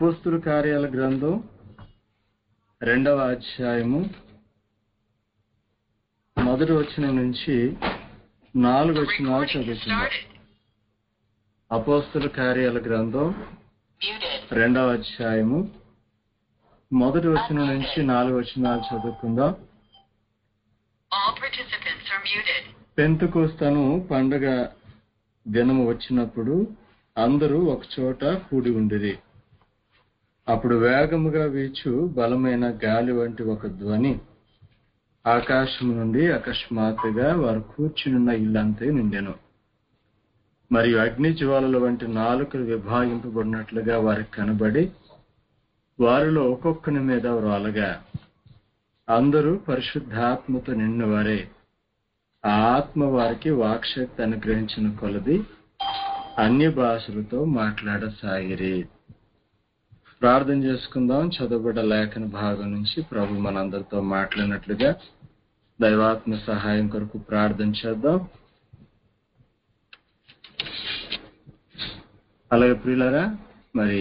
అపోస్తుల కార్యాల గ్రంథం రెండవ అధ్యాయము మొదటి వచ్చిన నుంచి నాలుగు వచ్చినాలు Recording has చదువుకుందాం started. అపోస్తుల కార్యాల గ్రంథం Muted. రెండవ అధ్యాయము మొదటి వచ్చిన నుంచి నాలుగు వచ్చినాలు చదువుకుందాం All participants are muted. పెంతుకోస్తను పండగ దినము వచ్చినప్పుడు అందరూ ఒకచోట కూడి ఉండిరి అప్పుడు వేగముగా వీచు బలమైన గాలి వంటి ఒక ధ్వని ఆకాశం నుండి అకస్మాత్తుగా వారు కూర్చునున్న ఇల్లంతే నిండెను మరియు అగ్ని జ్వాలల వంటి నాలుకలు విభాగింపబడినట్లుగా వారికి కనబడి వారిలో ఒక్కొక్కని మీద వ్రాలగా అందరూ పరిశుద్ధాత్మతో నిన్నవారే ఆ ఆత్మ వారికి వాక్శక్తి అనుగ్రహించిన కొలది అన్య భాషలతో మాట్లాడసాగిరి ప్రార్థన చేసుకుందాం చదవబడ్డ లేఖన భాగం నుంచి ప్రభు మనందరితో మాట్లాడినట్లుగా దైవాత్మ సహాయం కొరకు ప్రార్థన చేద్దాం అలాగే ప్రియులరా మరి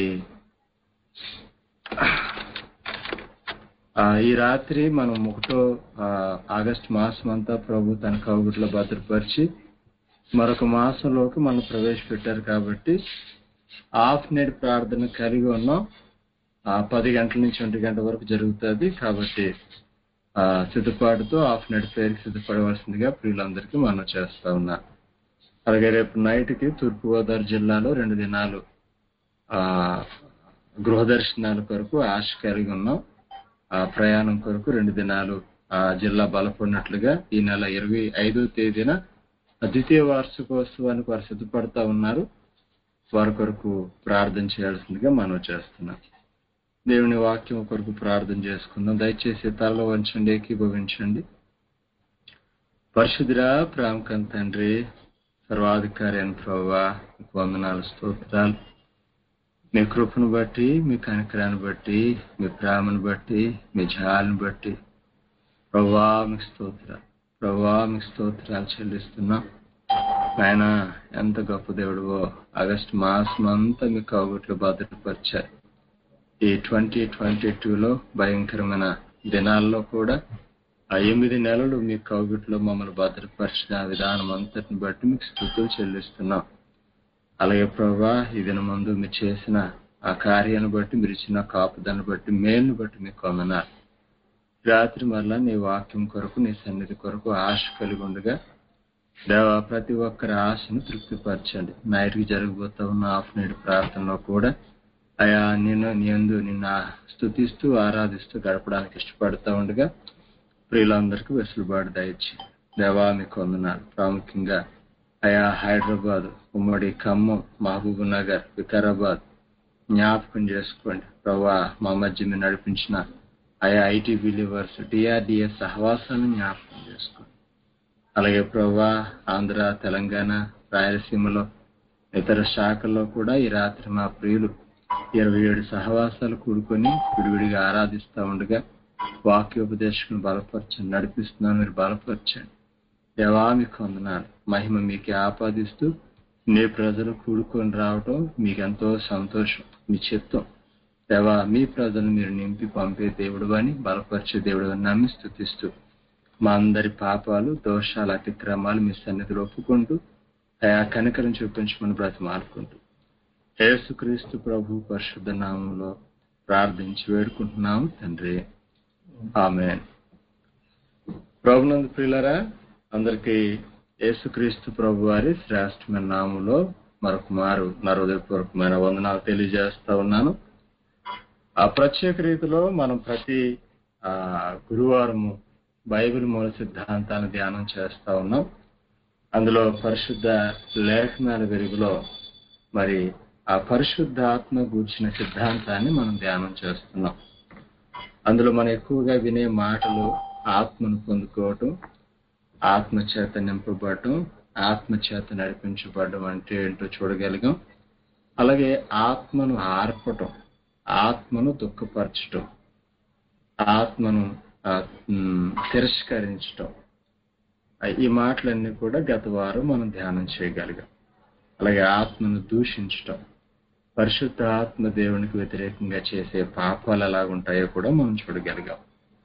ఆ, ఈ రాత్రి మనం ఒకటో ఆ, ఆగస్ట్ మాసం అంతా ప్రభు తన కౌగుట్లో భద్రపరిచి మరొక మాసంలోకి మనం ప్రవేశపెట్టారు కాబట్టి హాఫ్ నైట్ ప్రార్థన కలిగి ఉన్నాం ఆ పది గంటల నుంచి ఒంటి గంట వరకు జరుగుతుంది కాబట్టి ఆ సిద్ధపాటుతో హాఫ్ నైట్ పేరుకి సిద్ధపడవలసిందిగా ప్రియులందరికీ మనం చేస్తా ఉన్నా అలాగే రేపు నైట్ కి తూర్పుగోదావరి జిల్లాలో రెండు దినాలు ఆ గృహ దర్శనాల కొరకు ఆశ కలిగి ఉన్నాం ఆ ప్రయాణం కొరకు రెండు దినాలు ఆ జిల్లా బలపడినట్లుగా ఈ నెల ఇరవై ఐదో తేదీన ద్వితీయ వార్షికోత్సవానికి వారు సిద్ధపడతా ఉన్నారు వారి కొరకు ప్రార్థన చేయాల్సిందిగా మనం చేస్తున్నాం దేవుని వాక్యం కొరకు ప్రార్థన చేసుకుందాం దయచేసి తలలో వంచండి ఏకీభవించండి పరిశుద్ధురా ప్రాముఖం తండ్రి సర్వాధికారి అని ప్రభావ మీకు వందనాలు స్తోత్రాలు మీ కృపను బట్టి మీ కనికరాన్ని బట్టి మీ ప్రేమను బట్టి మీ జాలిని బట్టి ప్రభా మీకు స్తోత్రాలు ప్రభా మీకు స్తోత్రాలు చెల్లిస్తున్నాం ఆయన ఎంత గొప్ప దేవుడువో ఆగస్టు మాసం అంతా మీ కౌగుట్లు భద్రపరిచారు ఈ ట్వంటీ ట్వంటీ టూలో భయంకరమైన దినాల్లో కూడా ఆ ఎనిమిది నెలలు మీ కౌగిట్లో మమ్మల్ని భద్రపరిచిన విధానం అంతటిని బట్టి మీకు స్థుతులు చెల్లిస్తున్నాం అలాగే ప్రభా ఈ దిన ముందు మీరు చేసిన ఆ కార్యాన్ని బట్టి మీరు ఇచ్చిన కాపుదాన్ని బట్టి మేలుని బట్టి మీకు వందనాలు రాత్రి మరలా నీ వాక్యం కొరకు నీ సన్నిధి కొరకు ఆశ కలిగి ఉండగా దేవా ప్రతి ఒక్కరి ఆశను తృప్తిపరచండి నైట్కి జరగబోతా ఉన్న హాఫ్ నైట్ ప్రార్థనలో కూడా అయా నేను నేను నిన్న స్థుతిస్తూ ఆరాధిస్తూ గడపడానికి ఇష్టపడతా ఉండగా ప్రియులందరికీ వెసులుబాటు దయచి దేవా మీకు వందనాలు ప్రాముఖ్యంగా అయా హైదరాబాద్ ఉమ్మడి ఖమ్మం మహబూబ్ నగర్ వికారాబాద్ జ్ఞాపకం చేసుకోండి ప్రభా మా మధ్య మీరు నడిపించిన ఆయా ఐటీ బిలీవర్స్ డిఆర్డిఎస్ సహవాసాన్ని జ్ఞాపకం చేసుకోండి అలాగే ప్రభా ఆంధ్ర తెలంగాణ రాయలసీమలో ఇతర శాఖల్లో కూడా ఈ రాత్రి మా ప్రియులు ఇరవై ఏడు సహవాసాలు కూడుకొని విడివిడిగా ఆరాధిస్తూ ఉండగా వాక్యోపదేశకుని బలపరచండి నడిపిస్తున్నాను మీరు బలపరచండి దేవా మీకు వందనాలు మహిమ మీకే ఆపాదిస్తూ నీ ప్రజలు కూడుకొని రావటం మీకు ఎంతో సంతోషం మీ చిత్తం దేవా మీ ప్రజలు మీరు నింపి పంపే దేవుడు అని బలపరిచే దేవుడు అని నమ్మి స్థుతిస్తూ మా అందరి పాపాలు దోషాలు అతిక్రమాలు మీ సన్నిధిలో ఒప్పుకుంటూ అయా కనికరం చూపించమని బ్రతిమాలుకుంటూ యేసుక్రీస్తు ప్రభు పరిశుద్ధ నామంలో ప్రార్థించి వేడుకుంటున్నాము తండ్రి ఆమె ప్రభునందు ప్రియులరా అందరికీ యేసుక్రీస్తు ప్రభు వారి శ్రేష్టమైన నామంలో మరొక మారు నరోదయపూర్వకమైన వందనాలు తెలియజేస్తా ఉన్నాను ఆ ప్రత్యేక రీతిలో మనం ప్రతి ఆ గురువారము బైబిల్ మూల సిద్ధాంతాన్ని ధ్యానం చేస్తా ఉన్నాం అందులో పరిశుద్ధ లేఖనాల వెలుగులో మరి ఆ పరిశుద్ధ ఆత్మ గూర్చిన సిద్ధాంతాన్ని మనం ధ్యానం చేస్తున్నాం అందులో మనం ఎక్కువగా వినే మాటలు ఆత్మను పొందుకోవటం ఆత్మ చేత నింపబడటం ఆత్మ చేత నడిపించబడడం అంటే ఏంటో చూడగలిగాం అలాగే ఆత్మను ఆర్పటం ఆత్మను దుఃఖపరచటం ఆత్మను ఆ, ఉమ్, తిరస్కరించటం ఆ, ఈ మాటలన్నీ కూడా గత వారం మనం ధ్యానం చేయగలిగాం అలాగే ఆత్మను దూషించటం పరిశుద్ధాత్మ దేవునికి వ్యతిరేకంగా చేసే పాపాలు ఎలాగుంటాయో కూడా మనం చూడగలిగాం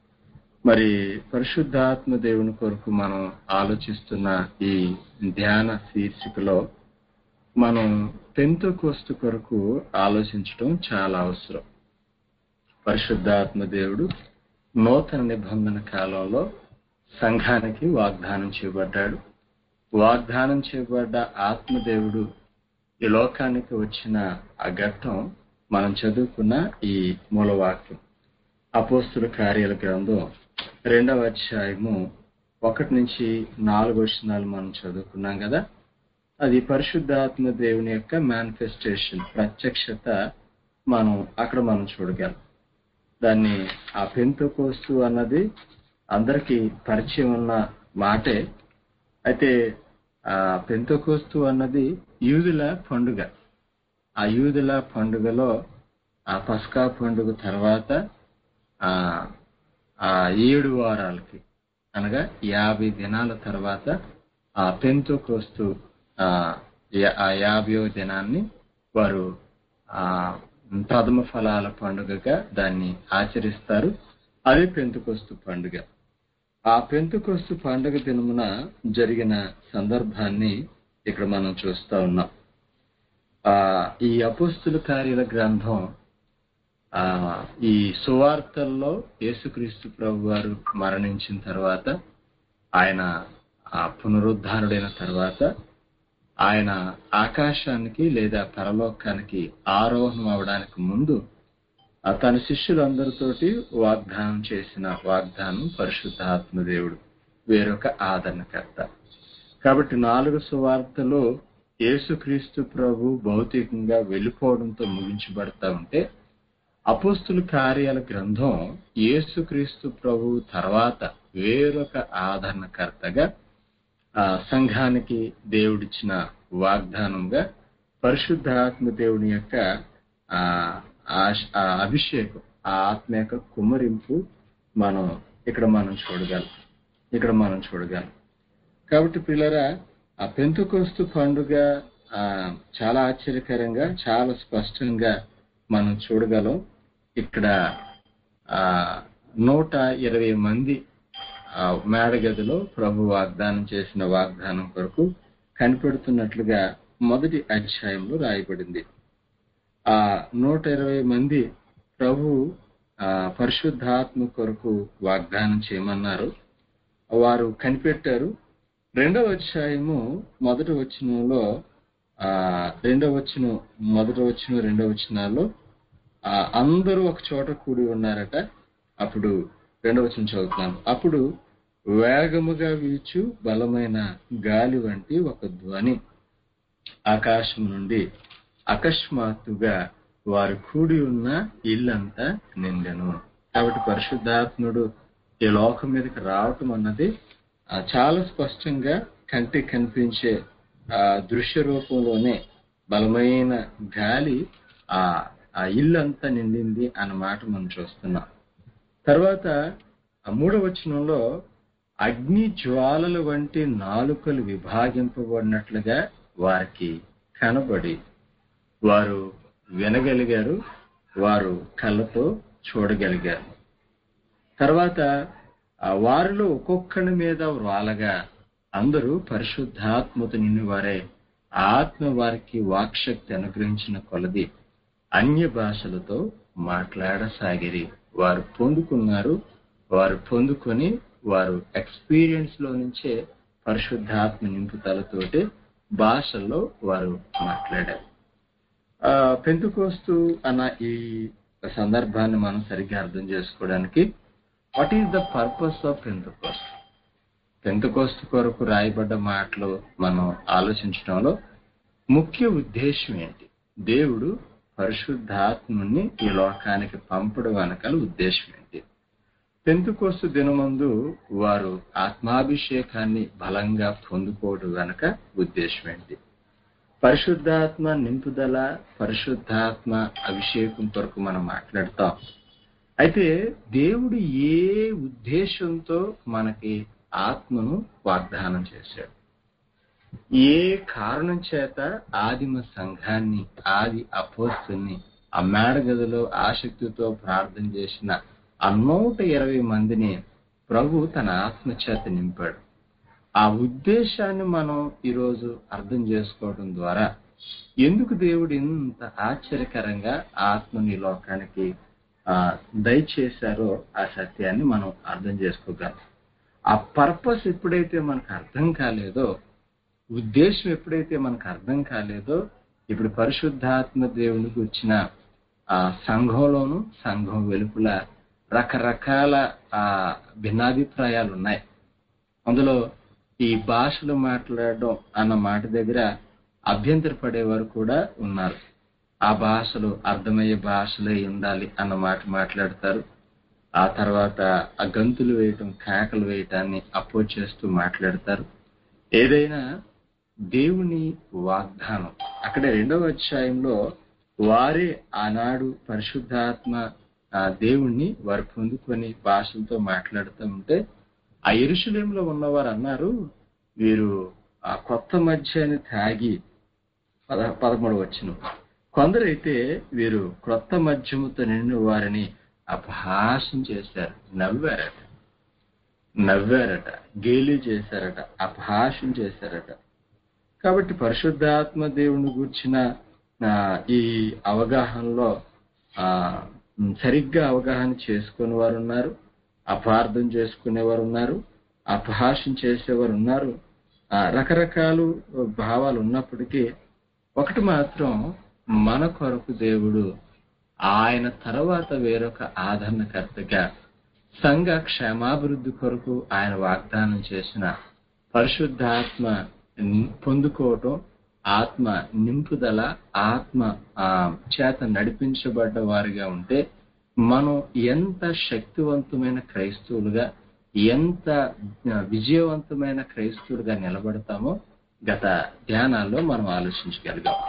మరి పరిశుద్ధాత్మ దేవుని కొరకు మనం ఆలోచిస్తున్న ఈ ధ్యాన శీర్షికలో మనం పెంతోకోస్తు కొరకు ఆలోచించడం చాలా అవసరం పరిశుద్ధాత్మ దేవుడు నూతన నిబంధన కాలంలో సంఘానికి వాగ్దానం చేయబడ్డాడు వాగ్దానం చేయబడ్డ ఆత్మదేవుడు ఈ లోకానికి వచ్చిన ఆ ఘట్టం మనం చదువుకున్న ఈ మూలవాక్యం అపోస్తుల కార్యాల గ్రంథం రెండవ అధ్యాయము ఒకటి నుంచి నాలుగు వచనాలు మనం చదువుకున్నాం కదా అది పరిశుద్ధాత్మ దేవుని యొక్క మేనిఫెస్టేషన్ ప్రత్యక్షత మనం అక్కడ మనం చూడగలం దాన్ని ఆ పెంతుకోస్తు అన్నది అందరికీ పరిచయం ఉన్న మాటే అయితే ఆ పెంతుకోస్తు అన్నది యూదుల పండుగ ఆ యూదుల పండుగలో ఆ పస్కా పండుగ తర్వాత ఆ ఆ ఏడు వారాలకి అనగా యాభై దినాల తర్వాత ఆ పెంతుకోస్తు ఆ యా- ఆ యాభయో దినాన్ని వారు ఆ ప్రథమ ఫలాల పండుగగా దాన్ని ఆచరిస్తారు అది పెంతుకొస్తు పండుగ ఆ పెంతుకొస్తు పండుగ దినమున జరిగిన సందర్భాన్ని ఇక్కడ మనం చూస్తా ఉన్నాం ఆ ఈ అపుస్తుల కార్యాల గ్రంథం ఆ ఈ సువార్తల్లో యేసుక్రీస్తు ప్రభు వారు మరణించిన తర్వాత ఆయన ఆ పునరుద్ధారుడైన తర్వాత ఆయన ఆకాశానికి లేదా పరలోకానికి ఆరోహణం అవడానికి ముందు ఆ తన శిష్యులందరితోటి వాగ్దానం చేసిన వాగ్దానం పరిశుద్ధాత్మ దేవుడు వేరొక ఆదరణకర్త కాబట్టి నాలుగు సువార్తలు యేసుక్రీస్తు ప్రభు భౌతికంగా వెళ్ళిపోవడంతో ముగించబడతా ఉంటే అపోస్తుల కార్యాల గ్రంథం యేసుక్రీస్తు ప్రభు తర్వాత వేరొక ఆదరణకర్తగా ఆ సంఘానికి దేవుడిచ్చిన వాగ్దానంగా పరిశుద్ధాత్మ దేవుని యొక్క ఆ ఆశ- ఆ అభిషేకం ఆ ఆత్మ యొక్క కుమ్మరింపు మనం ఇక్కడ మనం చూడగలం ఇక్కడ మనం చూడగలం కాబట్టి పిల్లరా ఆ పెంతుకోస్తు పండుగ ఆ, చాలా ఆశ్చర్యకరంగా చాలా స్పష్టంగా మనం చూడగలం ఇక్కడ ఆ నూట ఇరవై మంది ఆ మేడగదిలో ప్రభు వాగ్దానం చేసిన వాగ్దానం కొరకు కనిపెడుతున్నట్లుగా మొదటి అధ్యాయంలో రాయబడింది ఆ నూట ఇరవై మంది ప్రభు ఆ పరిశుద్ధాత్మ కొరకు వాగ్దానం చేయమన్నారు వారు కనిపెట్టారు రెండవ అధ్యాయము మొదటి వచనంలో ఆ రెండవ వచనం మొదటి వచనం రెండవ వచనాల్లో ఆ అందరూ ఒక చోట కూడి ఉన్నారట అప్పుడు రెండవ వచనం చదువుతున్నాను అప్పుడు వేగముగా వీచు బలమైన గాలి వంటి ఒక ధ్వని ఆకాశం నుండి అకస్మాత్తుగా వారు కూడి ఉన్న ఇల్లంతా నిండెను కాబట్టి పరిశుద్ధాత్ముడు ఈ లోకం మీదకి రావటం అన్నది ఆ, చాలా స్పష్టంగా కంటికి కనిపించే ఆ దృశ్య రూపంలోనే బలమైన గాలి ఆ ఆ ఇల్లంతా నిండింది అన్న మాట మనం చూస్తున్నాం తర్వాత ఆ మూడవ వచనంలో అగ్ని జ్వాలల వంటి నాలుకలు విభాగింపబడినట్లుగా వారికి కనబడి వారు వినగలిగారు వారు కళ్ళతో చూడగలిగారు తర్వాత ఆ వారిలో ఒక్కొక్కడి మీద వ్రాలగా అందరూ పరిశుద్ధాత్మత నిండి వారే ఆత్మ వారికి వాక్శక్తి అనుగ్రహించిన కొలది అన్య భాషలతో మాట్లాడసాగిరి వారు పొందుకున్నారు వారు పొందుకొని వారు ఎక్స్పీరియన్స్ లో నుంచే పరిశుద్ధాత్మ నింపుదలతోటి భాషల్లో వారు మాట్లాడారు ఆ పెంతుకోస్తు అన్న ఈ సందర్భాన్ని మనం సరిగ్గా అర్థం చేసుకోవడానికి what is the purpose of Pentecost Pentecost కొరకు రాయబడ్డ మాటలు మనం ఆలోచించడంలో ముఖ్య ఉద్దేశం ఏంటి దేవుడు పరిశుద్ధాత్ముని ఈ లోకానికి పంపడం వెనకాల ఉద్దేశం ఏంటి పెంతుకోస్తు దినమందు వారు ఆత్మాభిషేకాన్ని బలంగా పొందుకోవడం వెనక ఉద్దేశం ఏంటి పరిశుద్ధాత్మ నింపుదల పరిశుద్ధాత్మ అభిషేకం కొరకు మనం మాట్లాడతాం అయితే దేవుడు ఏ ఉద్దేశంతో మనకి ఆత్మను వాగ్దానం చేశాడు ఏ కారణం చేత ఆదిమ సంఘాన్ని ఆది అపోస్తుల్ని ఆ మేడగదిలో ఆసక్తితో ప్రార్థన చేసిన ఆ నూట ఇరవై మందిని ప్రభు తన ఆత్మ చేత నింపాడు ఆ ఉద్దేశాన్ని మనం ఈరోజు అర్థం చేసుకోవడం ద్వారా ఎందుకు దేవుడు ఇంత ఆశ్చర్యకరంగా ఆత్మని ఈ లోకానికి ఆ, దయచేశారో ఆ సత్యాన్ని మనం అర్థం చేసుకోగలం ఆ పర్పస్ ఎప్పుడైతే మనకు అర్థం కాలేదో ఉద్దేశం ఎప్పుడైతే మనకు అర్థం కాలేదో ఇప్పుడు పరిశుద్ధాత్మ దేవునికి వచ్చిన ఆ సంఘంలోను సంఘం వెలుపుల రకరకాల ఆ భిన్నాభిప్రాయాలు ఉన్నాయి అందులో ఈ భాషలు మాట్లాడడం అన్న మాట దగ్గర అభ్యంతర పడేవారు కూడా ఉన్నారు ఆ భాషలు అర్థమయ్యే భాషలే ఉండాలి అన్న మాట మాట్లాడతారు ఆ తర్వాత ఆ గంతులు వేయటం కేకలు వేయటాన్ని అపోజ్ చేస్తూ మాట్లాడతారు ఏదైనా దేవుని వాగ్దానం అక్కడ రెండవ అధ్యాయంలో వారే ఆనాడు పరిశుద్ధాత్మ ఆ దేవుణ్ణి వారు పొందుకొని భాషలతో మాట్లాడుతూ ఉంటే ఆ ఎరుషులేంలో ఉన్నవారు అన్నారు వీరు ఆ కొత్త మధ్యాన్ని తాగి పద పదమూడు వచ్చిన కొందరైతే వీరు క్రొత్త మద్యముతో నిండిన వారిని అపహాసం చేశారు నవ్వారట నవ్వారట గేలి చేశారట అపహాసం చేశారట కాబట్టి పరిశుద్ధాత్మ దేవుని గూర్చిన ఆ, ఈ అవగాహనలో ఆ, ఉమ్, సరిగ్గా అవగాహన చేసుకునే వారు ఉన్నారు అపార్థం చేసుకునేవారు ఉన్నారు అపహాసం చేసేవారు ఉన్నారు ఆ, రకరకాలు భావాలు ఉన్నప్పటికీ ఒకటి మాత్రం మన కొరకు దేవుడు ఆయన తర్వాత వేరొక ఆదరణకర్తగా సంఘ క్షేమాభివృద్ధి కొరకు ఆయన వాగ్దానం చేసిన పరిశుద్ధాత్మ ని- పొందుకోవటం ఆత్మ నింపుదల ఆత్మ ఆ, చేత నడిపించబడ్డ వారిగా ఉంటే మనం ఎంత శక్తివంతమైన క్రైస్తవులుగా ఎంత ఆ, విజయవంతమైన క్రైస్తవులుగా నిలబడతామో గత ధ్యానాల్లో మనం ఆలోచించగలిగాం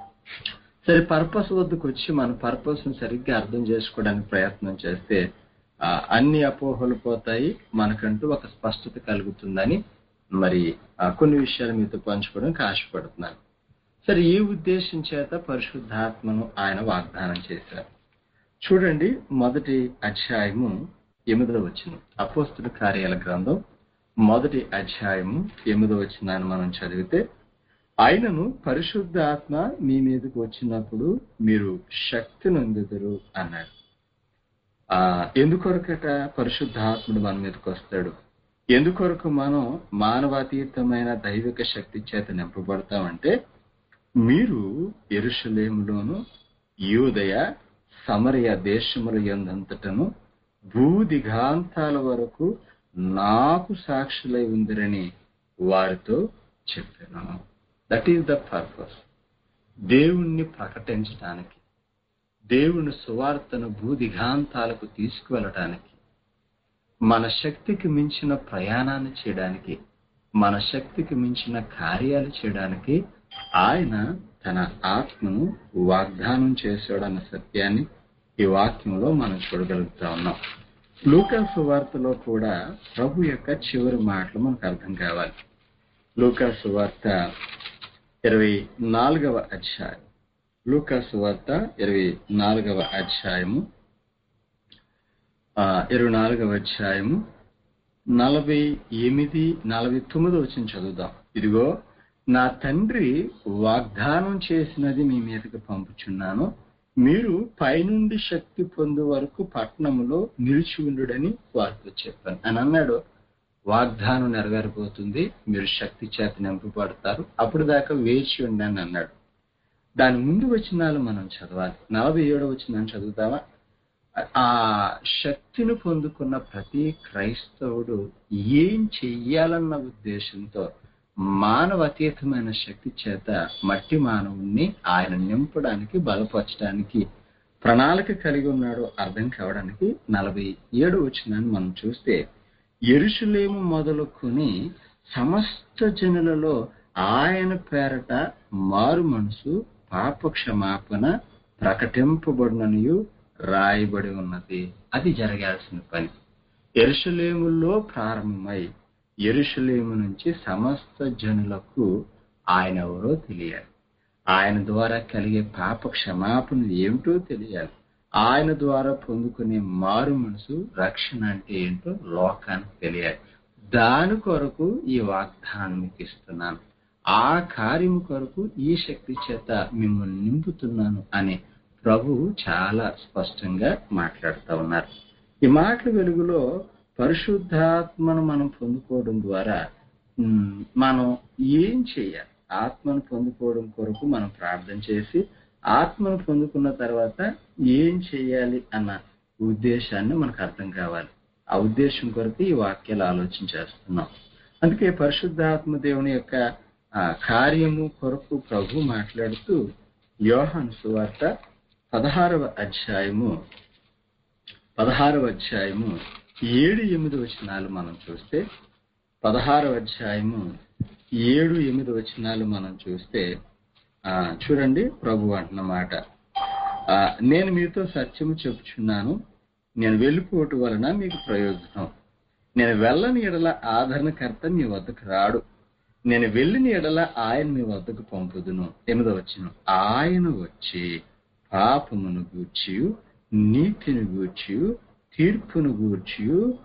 సరే పర్పస్ వద్దకు వచ్చి మన పర్పస్ ను సరిగ్గా అర్థం చేసుకోవడానికి ప్రయత్నం చేస్తే ఆ, అన్ని అపోహలు పోతాయి మనకంటూ ఒక స్పష్టత కలుగుతుందని మరి ఆ, కొన్ని విషయాలు మీతో పంచుకోవడానికి ఆశపడుతున్నాను సరే ఈ ఉద్దేశం చేత పరిశుద్ధాత్మను ఆయన వాగ్దానం చేశారు చూడండి మొదటి అధ్యాయము ఎనిమిదో వచ్చిన అపోస్తుల కార్యాల గ్రంథం మొదటి అధ్యాయము ఎనిమిదో వచ్చినాన్ని మనం చదివితే ఆయనను పరిశుద్ధ ఆత్మ మీ మీదకి వచ్చినప్పుడు మీరు శక్తి నొందుదురు అన్నాడు ఆ ఎందుకొరకట పరిశుద్ధాత్ముడు మన మీదకి వస్తాడు ఎందుకొరకు మనం మానవాతీతమైన దైవిక శక్తి చేత నింపబడతామంటే మీరు ఎరుషలేములోను యూదయ సమరయ దేశముల ఎందంతటను భూదిగాంతాల వరకు నాకు సాక్షులై ఉందిరని వారితో చెప్పాను దట్ ఈస్ ద పర్పస్ దేవుణ్ణి ప్రకటించడానికి దేవుని సువార్తను భూదిగాంతాలకు తీసుకువెళ్ళటానికి మన శక్తికి మించిన ప్రయాణాన్ని చేయడానికి మన శక్తికి మించిన కార్యాలు చేయడానికి ఆయన తన ఆత్మను వాగ్దానం చేశాడన్న సత్యాన్ని ఈ వాక్యంలో మనం చూడగలుగుతా ఉన్నాం లూకా సువార్తలో కూడా ప్రభు యొక్క చివరి మాటలు మనకు అర్థం కావాలి లూకా సువార్త ఇరవై నాలుగవ అధ్యాయం లూకా సువార్త ఇరవై నాలుగవ అధ్యాయము ఆ, ఇరవై నాలుగవ అధ్యాయము నలభై ఎనిమిది నలభై తొమ్మిది వచ్చిన చదువుదాం ఇదిగో నా తండ్రి వాగ్దానం చేసినది మీ మీదకి పంపుచున్నాను మీరు పైనుండి శక్తి పొందు వరకు పట్టణములో నిలిచి ఉండుడని వారితో చెప్పాను అని అన్నాడు వాగ్దానం నెరవేరబోతుంది మీరు శక్తి చేత నింపబడతారు అప్పుడు దాకా వేచి ఉండండి అన్నాడు దాని ముందు వచనాలు మనం చదవాలి నలభై ఏడో వచనాన్ని చదువుతామా ఆ శక్తిని పొందుకున్న ప్రతి క్రైస్తవుడు ఏం చెయ్యాలన్న ఉద్దేశంతో మానవ అతీతమైన శక్తి చేత మట్టి మానవుణ్ణి ఆయన నింపడానికి బలపరచడానికి ప్రణాళిక కలిగి ఉన్నాడు అర్థం కావడానికి నలభై ఏడు వచ్చినాన్ని మనం చూస్తే ఎరుషులేము మొదలుకొని సమస్త జనులలో ఆయన పేరట మారు మనసు పాప క్షమాపణ ప్రకటింపబడిననియు రాయబడి ఉన్నది అది జరగాల్సిన పని ఎరుషలేములో ప్రారంభమై ఎరుషలేము నుంచి సమస్త జనులకు ఆయన ఎవరో తెలియాలి ఆయన ద్వారా కలిగే పాప క్షమాపణ ఏమిటో తెలియాలి ఆయన ద్వారా పొందుకునే మారు మనసు రక్షణ అంటే ఏంటో లోకానికి తెలియాలి దాని కొరకు ఈ వాగ్దానం మీకు ఇస్తున్నాను ఆ కార్యం కొరకు ఈ శక్తి చేత మిమ్మల్ని నింపుతున్నాను అని ప్రభు చాలా స్పష్టంగా మాట్లాడుతూ ఉన్నారు ఈ మాటల వెలుగులో పరిశుద్ధాత్మను మనం పొందుకోవడం ద్వారా ఉమ్, మనం ఏం చేయాలి ఆత్మను పొందుకోవడం కొరకు మనం ప్రార్థన చేసి ఆత్మను పొందుకున్న తర్వాత ఏం చేయాలి అన్న ఉద్దేశాన్ని మనకు అర్థం కావాలి ఆ ఉద్దేశం కొరకు ఈ వాక్యాలు ఆలోచన చేస్తున్నాం అందుకే పరిశుద్ధాత్మ దేవుని యొక్క ఆ, కార్యము కొరకు ప్రభు మాట్లాడుతూ యోహాను సువార్త పదహారవ అధ్యాయము పదహారవ అధ్యాయము ఏడు ఎనిమిది వచనాలు మనం చూస్తే పదహారవ అధ్యాయము ఏడు ఎనిమిది వచనాలు మనం చూస్తే ఆ, చూడండి ప్రభు అంటున్న మాట ఆ, నేను మీతో సత్యము చెప్పుచున్నాను నేను వెళ్ళిపోవటం వలన మీకు ప్రయోజనం నేను వెళ్ళని ఎడల ఆదరణకర్త మీ వద్దకు రాడు నేను వెళ్ళిన ఎడల ఆయన మీ వద్దకు పంపుదును ఎనిమిదో వచ్చిన ఆయన వచ్చి పాపమును గూర్చి నీతిని గూర్చి తీర్పును గూర్చి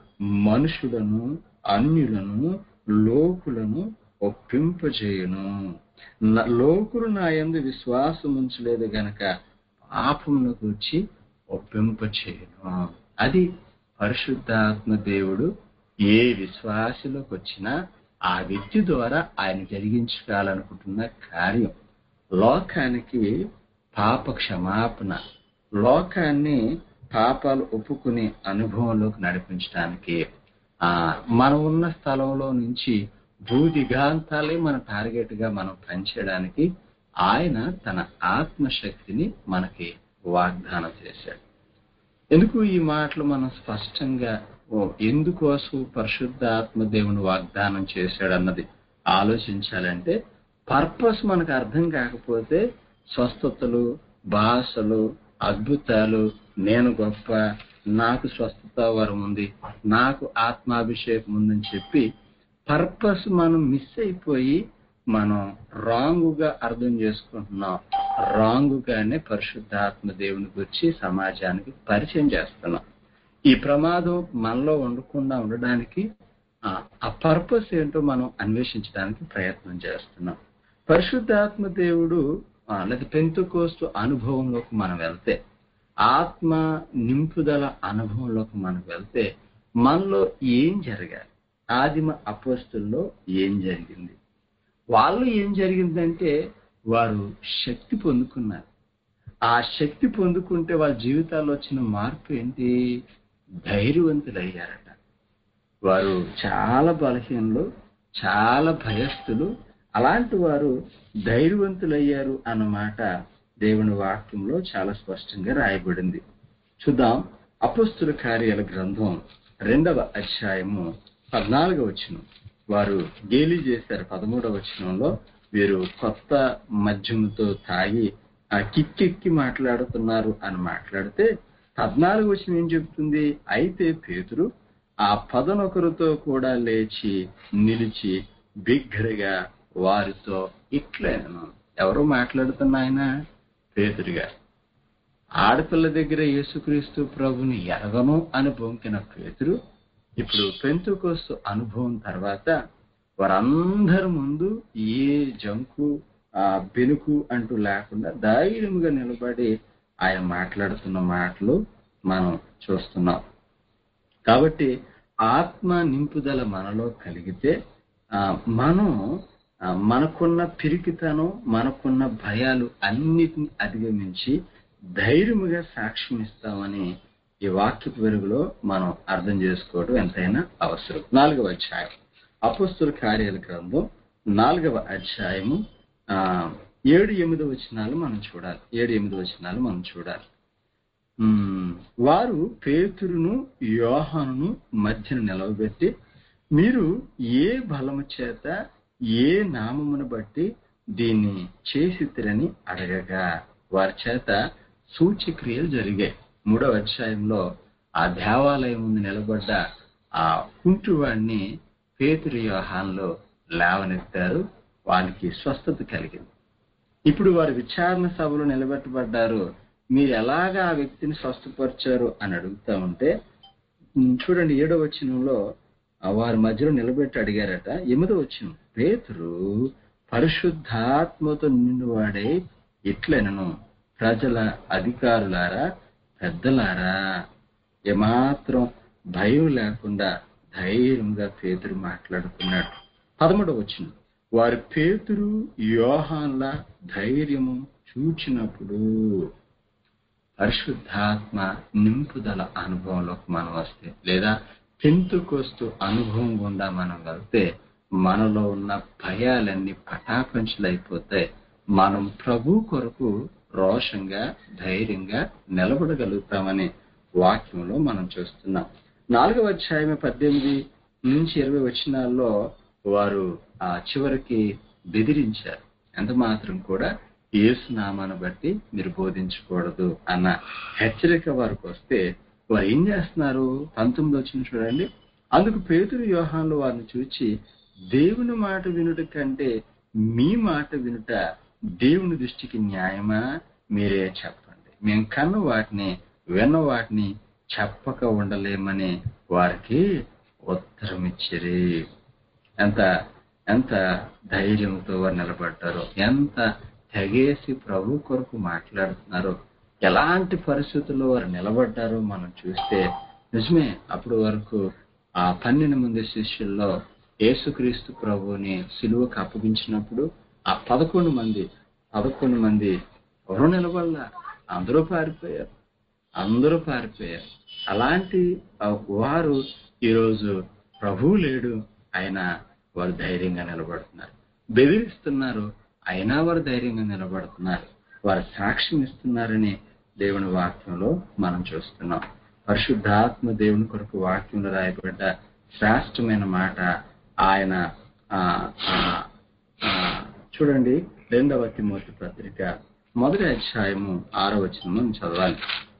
మనుషులను అన్యులను లోకులను ఒప్పింపజేయును న- లోకులు నా యందు విశ్వాసం ఉంచలేదు గనక పాపమును గూర్చి ఒప్పింపచేయను అది పరిశుద్ధాత్మ దేవుడు ఏ విశ్వాసలోకి వచ్చినా ఆ వ్యక్తి ద్వారా ఆయన జరిగించుకోవాలనుకుంటున్న కార్యం లోకానికి పాప క్షమాపణ లోకాన్ని పాపాలు ఒప్పుకునే అనుభవంలోకి నడిపించడానికి ఆ మనం ఉన్న స్థలంలో నుంచి భూదిగాంతాలే మన టార్గెట్ గా మనం పనిచేయడానికి ఆయన తన ఆత్మశక్తిని మనకి వాగ్దానం చేశాడు ఎందుకు ఈ మాటలు మనం స్పష్టంగా ఓ ఎందుకోసం పరిశుద్ధ ఆత్మ దేవుని వాగ్దానం చేశాడు అన్నది ఆలోచించాలంటే పర్పస్ మనకు అర్థం కాకపోతే స్వస్థతలు భాషలు అద్భుతాలు నేను గొప్ప నాకు స్వస్థత వరం ఉంది నాకు ఆత్మాభిషేకం ఉందని చెప్పి పర్పస్ మనం మిస్ అయిపోయి మనం రాంగుగా అర్థం చేసుకుంటున్నాం రాంగుగానే పరిశుద్ధాత్మ దేవుని గురించి సమాజానికి పరిచయం చేస్తున్నాం ఈ ప్రమాదం మనలో ఉండకుండా ఉండడానికి ఆ, ఆ పర్పస్ ఏంటో మనం అన్వేషించడానికి ప్రయత్నం చేస్తున్నాం పరిశుద్ధాత్మ దేవుడు ఆ, లేదా పెంతుకోస్తు అనుభవంలోకి మనం వెళ్తే ఆత్మ నింపుదల అనుభవంలోకి మనం వెళ్తే మనలో ఏం జరగాలి ఆదిమ అపోస్తుల్లో ఏం జరిగింది వాళ్ళు ఏం జరిగిందంటే వారు శక్తి పొందుకున్నారు ఆ శక్తి పొందుకుంటే వాళ్ళ జీవితాల్లో వచ్చిన మార్పు ఏంటి ధైర్యవంతులయ్యారట వారు చాలా బలహీనలు చాలా భయస్థులు అలాంటి వారు ధైర్యవంతులయ్యారు అన్నమాట దేవుని వాక్యంలో చాలా స్పష్టంగా రాయబడింది చూద్దాం అపస్తుల కార్యాల గ్రంథం రెండవ అధ్యాయము పద్నాలుగవ వచనం వారు గేలి చేశారు పదమూడవ వచనంలో వీరు కొత్త మద్యముతో తాగి ఆ కిక్కెక్కి మాట్లాడుతున్నారు అని మాట్లాడితే పద్నాలుగు వచనం ఏం చెప్తుంది అయితే పేతురు ఆ పదనొకరితో కూడా లేచి నిలిచి బిగ్గరగా వారితో ఇట్లేను ఎవరు మాట్లాడుతున్న ఆయన పేతురుగా ఆడపిల్ల దగ్గర యేసుక్రీస్తు ప్రభుని ఎరగను అని బొంకిన పేతురు ఇప్పుడు పెంతుకోస్తు అనుభవం తర్వాత వారందరి ముందు ఏ జంకు ఆ బెనుకు అంటూ లేకుండా ధైర్యంగా నిలబడి ఆయన మాట్లాడుతున్న మాటలు మనం చూస్తున్నాం కాబట్టి ఆత్మ నింపుదల మనలో కలిగితే ఆ, మనం ఆ, మనకున్న పిరికితనం మనకున్న భయాలు అన్నిటిని అధిగమించి ధైర్యముగా సాక్ష్యం ఇస్తామని ఈ వాక్య వెలుగులో మనం అర్థం చేసుకోవడం ఎంతైనా అవసరం నాలుగవ అధ్యాయం అపుస్తుల కార్యాల గ్రంథం నాలుగవ అధ్యాయము ఆ, ఏడు ఎనిమిది వచనాలు మనం చూడాలి ఏడు ఎనిమిది వచనాలు మనం చూడాలి ఉమ్, వారు పేతురును యోహానును మధ్యన నిలవబెట్టి మీరు ఏ బలము చేత ఏ నామమును బట్టి దీన్ని చేసిద్రని అడగగా వారి చేత సూచక్రియలు జరిగాయి మూడవ అధ్యాయంలో ఆ దేవాలయం ముందు నిలబడ్డ ఆ కుంటువాడిని పేతురు యోహాన్లో లేవనెత్తారు వారికి స్వస్థత కలిగింది ఇప్పుడు వారు విచారణ సభలో నిలబెట్టబడ్డారు మీరు ఎలాగా ఆ వ్యక్తిని స్వస్థపరిచారు అని అడుగుతా ఉంటే ఉమ్, చూడండి ఏడో వచనంలో ఆ వారి మధ్యలో నిలబెట్టి అడిగారట ఎనిమిదో వచనం పేతురు పరిశుద్ధాత్మతో నిండువాడై ఇట్లనను ప్రజల అధికారులారా పెద్దలారా ఏమాత్రం భయం లేకుండా ధైర్యంగా పేతురు మాట్లాడుతున్నాడు పదమూడవ వచ్చిన వారి పేతురు యోహాన్ల ధైర్యము చూచినప్పుడు పరిశుద్ధాత్మ నింపుదల అనుభవంలోకి మనం వస్తే లేదా పెంతుకొస్తూ అనుభవం గుండా మనం వెళ్తే మనలో ఉన్న భయాలన్నీ పటాపంచలైపోతాయి మనం ప్రభు కొరకు రోషంగా ధైర్యంగా నిలబడగలుగుతామని వాక్యంలో మనం చూస్తున్నాం నాలుగవ అధ్యాయం పద్దెనిమిది నుంచి ఇరవై వచనాల్లో వారు ఆ చివరికి బెదిరించారు ఎంత మాత్రం కూడా ఏసునామాను బట్టి మీరు బోధించకూడదు అన్న హెచ్చరిక వారికి వస్తే వారు ఏం చేస్తున్నారు పంతొమ్మిది వచ్చిన చూడండి అందుకు పేతురు వ్యూహాన్లు వారిని చూచి దేవుని మాట వినుట కంటే మీ మాట వినుట దేవుని దృష్టికి న్యాయమా మీరే చెప్పండి మేము కన్న వాటిని విన్న వాటిని చెప్పక ఉండలేమని వారికి ఉత్తరం ఇచ్చిరి ఎంత ఎంత ధైర్యంతో వారు నిలబడ్డారో ఎంత తెగేసి ప్రభు కొరకు మాట్లాడుతున్నారో ఎలాంటి పరిస్థితుల్లో వారు నిలబడ్డారో మనం చూస్తే నిజమే అప్పటి వరకు ఆ పన్నెండు మంది శిష్యుల్లో యేసుక్రీస్తు ప్రభువుని సిలువకు అప్పగించినప్పుడు ఆ పదకొండు మంది పదకొండు మంది ఎవరు నిలబడలా అందరూ పారిపోయారు అందరూ పారిపోయారు అలాంటి ఆ వారు ఈరోజు ప్రభువు లేడు అయినా వారు ధైర్యంగా నిలబడుతున్నారు బెదిరిస్తున్నారు అయినా వారు ధైర్యంగా నిలబడుతున్నారు వారు సాక్ష్యం ఇస్తున్నారని దేవుని వాక్యంలో మనం చూస్తున్నాం పరిశుద్ధాత్మ దేవుని కొరకు వాక్యంలో రాయబడ్డ శ్రేష్టమైన మాట ఆయన ఆ, ఆ, ఆ, చూడండి రెండవ తిమోతి పత్రిక మొదటి అధ్యాయము ఆరో వచనము చదవాలి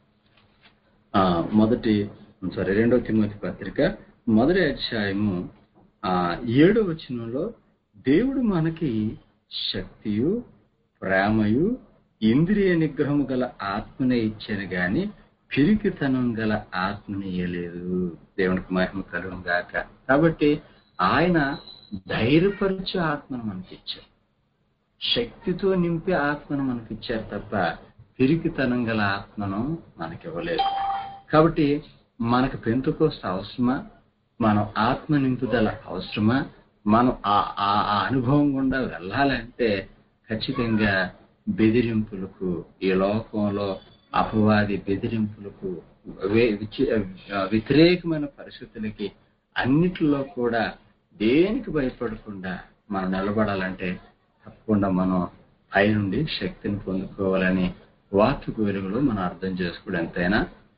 ఆ, మొదటి సారీ రెండవ తిమోతి పత్రిక మొదటి అధ్యాయము ఆ ఏడో వచనంలో దేవుడు మనకి శక్తియు ప్రేమయు ఇంద్రియ నిగ్రహము గల ఆత్మనే ఇచ్చాను గాని పిరికితనం గల ఆత్మని ఇయ్యలేదు దేవునికి మహిమ కలుగు గాక కాబట్టి ఆయన ధైర్యపరిచే ఆత్మను మనకిచ్చారు శక్తితో నింపే ఆత్మను మనకిచ్చారు తప్ప పిరికితనం గల ఆత్మను మనకివ్వలేదు కాబట్టి మనకు పెంతుకోస్త అవసరమా మనం ఆత్మ నింపుదల అవసరమా మనం ఆ ఆ- ఆ అనుభవం గుండా వెళ్ళాలంటే ఖచ్చితంగా బెదిరింపులకు ఈ లోకంలో అపవాది బెదిరింపులకు వే- విచి- వ్యతిరేకమైన పరిస్థితులకి అన్నిటిలో కూడా దేనికి భయపడకుండా మనం నిలబడాలంటే తప్పకుండా మనం పైనుండి శక్తిని పొందుకోవాలని వాక్యకు వెలుగులో మనం అర్థం చేసుకోవడం ఎంతైనా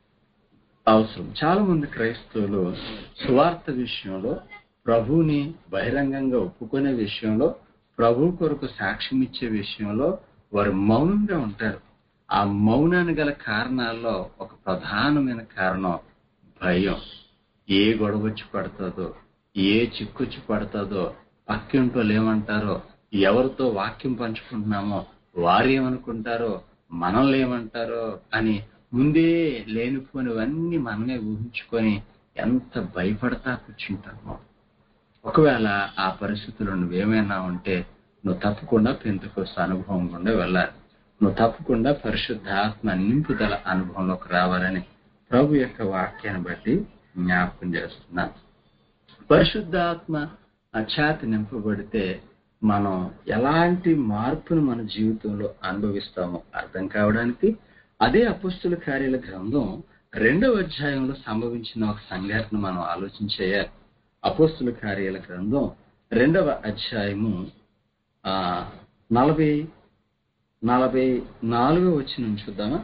అవసరం చాలా మంది క్రైస్తవులు సువార్త విషయంలో ప్రభువుని బహిరంగంగా ఒప్పుకునే విషయంలో ప్రభు కొరకు సాక్ష్యం ఇచ్చే విషయంలో వారు మౌనంగా ఉంటారు ఆ మౌనాన్ని గల కారణాల్లో ఒక ప్రధానమైన కారణం భయం ఏ గొడవ వచ్చి పడుతుందో ఏ చిక్కొచ్చి పడుతుందో పక్కింటోళ్ళు ఏమంటారో ఎవరితో వాక్యం పంచుకుంటున్నామో వారు ఏమనుకుంటారో మనల్ని ఏమంటారో అని ముందే లేనిపోనివన్నీ మనమే ఊహించుకొని ఎంత భయపడతా కూర్చుంటామో ఒకవేళ ఆ పరిస్థితుల్లో నువ్వేమైనా ఉంటే నువ్వు తప్పకుండా పెంతుకొస్త అనుభవం గుండా వెళ్ళాలి నువ్వు తప్పకుండా పరిశుద్ధాత్మ నింపుదల అనుభవంలోకి రావాలని ప్రభు యొక్క వాక్యాన్ని బట్టి జ్ఞాపకం చేస్తున్నాను పరిశుద్ధాత్మ అఛాతి నింపబడితే మనం ఎలాంటి మార్పును మన జీవితంలో అనుభవిస్తామో అర్థం కావడానికి అదే అపుస్తుల కార్యాల గ్రంథం రెండవ అధ్యాయంలో సంభవించిన ఒక సంఘటన మనం ఆలోచించేయాలి అపోస్తుల కార్యాల గ్రంథం రెండవ అధ్యాయము ఆ నలభై నలభై నాలుగో వచ్చిన చూద్దామా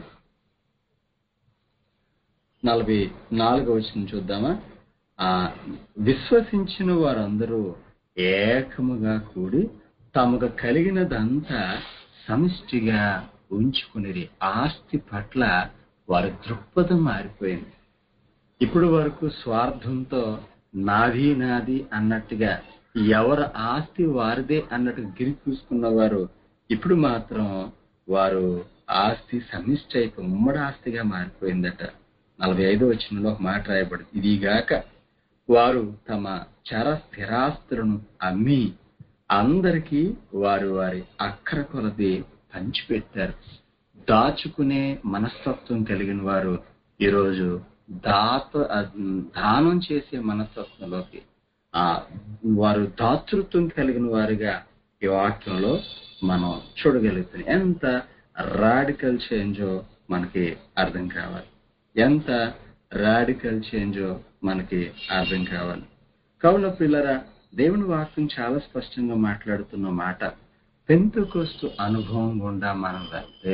నలభై నాలుగో వచ్చిన చూద్దామా ఆ విశ్వసించిన వారందరూ ఏకముగా కూడి తమకు కలిగినదంతా సమిష్టిగా ఉంచుకునేది ఆస్తి పట్ల వారి దృక్పథం మారిపోయింది ఇప్పుడు వరకు స్వార్థంతో నాది నాది అన్నట్టుగా ఎవరి ఆస్తి వారిదే అన్నట్టు గిరి చూసుకున్నవారు ఇప్పుడు మాత్రం వారు ఆస్తి సమిష్టి అయిపోయి ఉమ్మడి ఆస్తిగా మారిపోయిందట నలభై ఐదో వచ్చినలో ఒక మాట రాయబడింది ఇదిగాక వారు తమ చర స్థిరాస్తులను అమ్మి అందరికీ వారు వారి అక్కర కొలది పంచిపెట్టారు దాచుకునే మనస్తత్వం కలిగిన వారు ఈరోజు దాత దానం చేసే మనస్తత్వంలోకి ఆ వారు దాతృత్వం కలిగిన వారుగా ఈ వాక్యంలో మనం చూడగలుగుతాం ఎంత రాడికల్ చేంజో మనకి అర్థం కావాలి ఎంత రాడికల్ చేంజో మనకి అర్థం కావాలి కావున పిల్లరా దేవుని వాక్యం చాలా స్పష్టంగా మాట్లాడుతున్న మాట పెంతుకొస్తు అనుభవం గుండా మనం వెళ్తే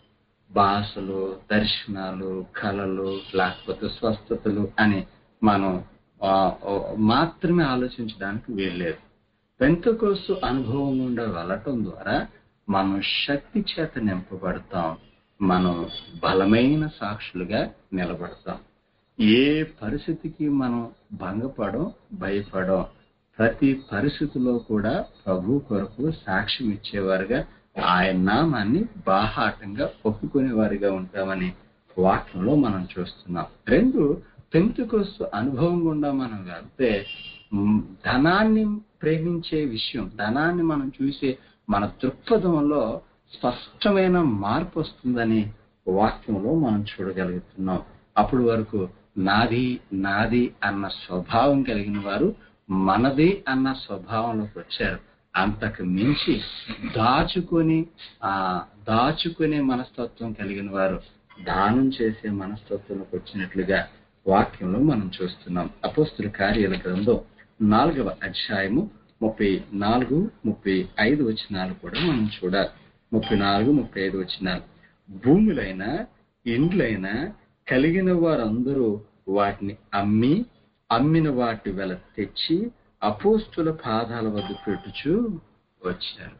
భాషలు దర్శనాలు కళలు లేకపోతే స్వస్థతలు అని మనం ఆ, ఆ, మాత్రమే ఆలోచించడానికి వీల్లేదు పెంతకోస్తు అనుభవం గుండా వెళ్ళటం ద్వారా మనం శక్తి చేత నింపబడతాం మనం బలమైన సాక్షులుగా నిలబడతాం ఏ పరిస్థితికి మనం భంగపడం భయపడం ప్రతి పరిస్థితిలో కూడా ప్రభు కొరకు సాక్ష్యం ఇచ్చేవారుగా ఆయన నామాన్ని బాహాటంగా ఒప్పుకునేవారిగా ఉంటామని వాక్యంలో మనం చూస్తున్నాం రెండు పెంతుకొస్తు అనుభవం గుండా మనం వెళ్తే మ్, ధనాన్ని ప్రేమించే విషయం ధనాన్ని మనం చూసే మన దృక్పథంలో స్పష్టమైన మార్పు వస్తుందని వాక్యంలో మనం చూడగలుగుతున్నాం అప్పుడు వరకు నాది నాది అన్న స్వభావం కలిగిన వారు మనది అన్న స్వభావంలోకి వచ్చారు అంతకు మించి దాచుకొని ఆ దాచుకునే మనస్తత్వం కలిగిన వారు దానం చేసే మనస్తత్వంలోకి వచ్చినట్లుగా వాక్యంలో మనం చూస్తున్నాం అపోస్తుల కార్యాల గ్రంథం నాలుగవ అధ్యాయము ముప్పై నాలుగు ముప్పై ఐదు వచనాలు కూడా మనం చూడాలి ముప్పై నాలుగు ముప్పై ఐదు వచనాలు భూములైన ఇండ్లైనా కలిగిన వారందరూ వాటిని అమ్మి అమ్మిన వాటి వెల తెచ్చి అపోస్తుల పాదాల వద్ద పెట్టుచు వచ్చారు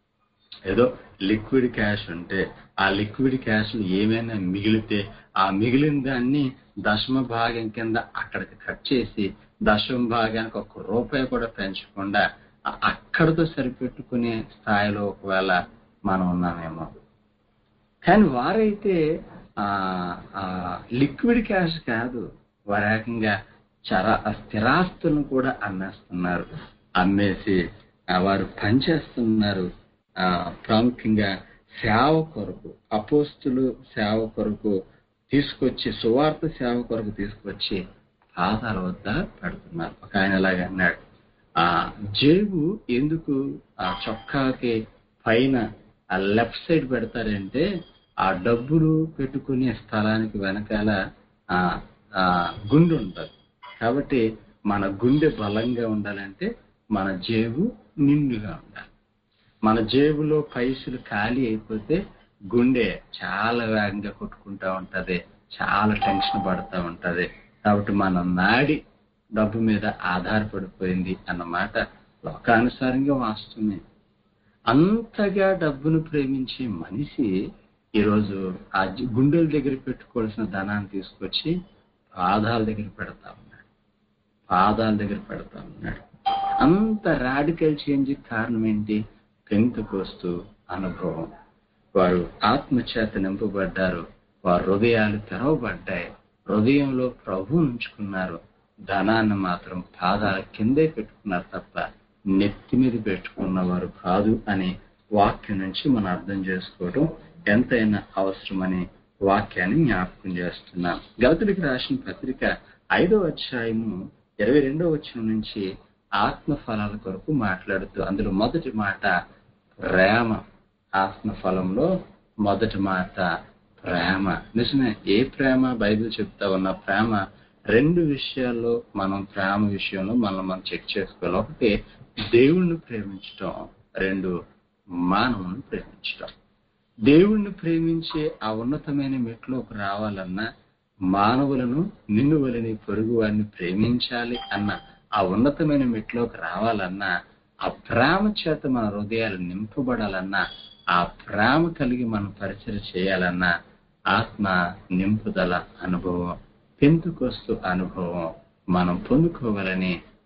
ఏదో లిక్విడ్ క్యాష్ ఉంటే ఆ లిక్విడ్ క్యాష్ ఏమైనా మిగిలితే ఆ మిగిలిన దాన్ని దశమ భాగం కింద అక్కడికి కట్ చేసి దశమ భాగానికి ఒక రూపాయి కూడా పెంచకుండా ఆ- అక్కడితో సరిపెట్టుకునే స్థాయిలో ఒకవేళ మనం ఉన్నామేమో కానీ వారైతే ఆ ఆ లిక్విడ్ క్యాష్ కాదు వారు ఏకంగా చర స్థిరాస్తులను కూడా అమ్మేస్తున్నారు అమ్మేసి ఆ, వారు పనిచేస్తున్నారు ఆ, ప్రాముఖ్యంగా సేవ కొరకు అపోస్తులు సేవ కొరకు తీసుకొచ్చి సువార్త సేవ కొరకు తీసుకొచ్చి పాదాల వద్ద పెడుతున్నారు ఒక ఆయన ఇలాగ అన్నాడు ఆ జేబు ఎందుకు ఆ చొక్కాకి పైన ఆ లెఫ్ట్ సైడ్ పెడతారంటే ఆ డబ్బులు పెట్టుకునే స్థలానికి వెనకాల ఆ ఆ గుండె ఉంటుంది కాబట్టి మన గుండె బలంగా ఉండాలంటే మన జేబు నిండుగా ఉండాలి మన జేబులో పైసలు ఖాళీ అయిపోతే గుండె చాలా వేగంగా కొట్టుకుంటా ఉంటది చాలా టెన్షన్ పడతా ఉంటది కాబట్టి మన నాడి డబ్బు మీద ఆధారపడిపోయింది అన్నమాట లోకానుసారంగా వాస్తవమే అంతగా డబ్బును ప్రేమించే మనిషి ఈరోజు ఆ జ- గుండెల దగ్గర పెట్టుకోవాల్సిన ధనాన్ని తీసుకొచ్చి పాదాల దగ్గర పెడతా ఉన్నాడు పాదాల దగ్గర పెడతా ఉన్నాడు అంత రాడికల్ చేంజ్ కారణం ఏంటి పెంతుకొస్తూ అనుభవం వారు ఆత్మచేత నింపబడ్డారు వారి హృదయాలు తెరవబడ్డాయి హృదయంలో ప్రభు ఉంచుకున్నారు ధనాన్ని మాత్రం పాదాల కిందే పెట్టుకున్నారు తప్ప నెత్తి మీద పెట్టుకున్నవారు కాదు అనే వాక్యం నుంచి మనం అర్థం చేసుకోవడం ఎంతైనా అవసరమని వాక్యాన్ని జ్ఞాపకం చేస్తున్నాం గౌతుడికి రాసిన పత్రిక ఐదో అధ్యాయము ఇరవై రెండో వచ్చిన నుంచి ఆత్మ ఫలాల కొరకు మాట్లాడుతూ అందులో మొదటి మాట ప్రేమ ఆత్మ ఫలంలో మొదటి మాట ప్రేమ నిజమే ఏ ప్రేమ బైబిల్ చెప్తా ఉన్న ప్రేమ రెండు విషయాల్లో మనం ప్రేమ విషయంలో మనం మనం చెక్ చేసుకోవాలి ఒకటి దేవుణ్ణి ప్రేమించటం రెండు మానవుని ప్రేమించటం దేవుణ్ణి ప్రేమించే ఆ ఉన్నతమైన మెట్లోకి రావాలన్నా మానవులను నిన్ను వలని పొరుగు వారిని ప్రేమించాలి అన్న ఆ ఉన్నతమైన మెట్లోకి రావాలన్నా ఆ ప్రేమ చేత మన హృదయాలు నింపబడాలన్నా ఆ ప్రేమ కలిగి మనం పరిచయం చేయాలన్నా ఆత్మ నింపుదల అనుభవం పెంతుకొస్తు అనుభవం మనం పొందుకోవాలని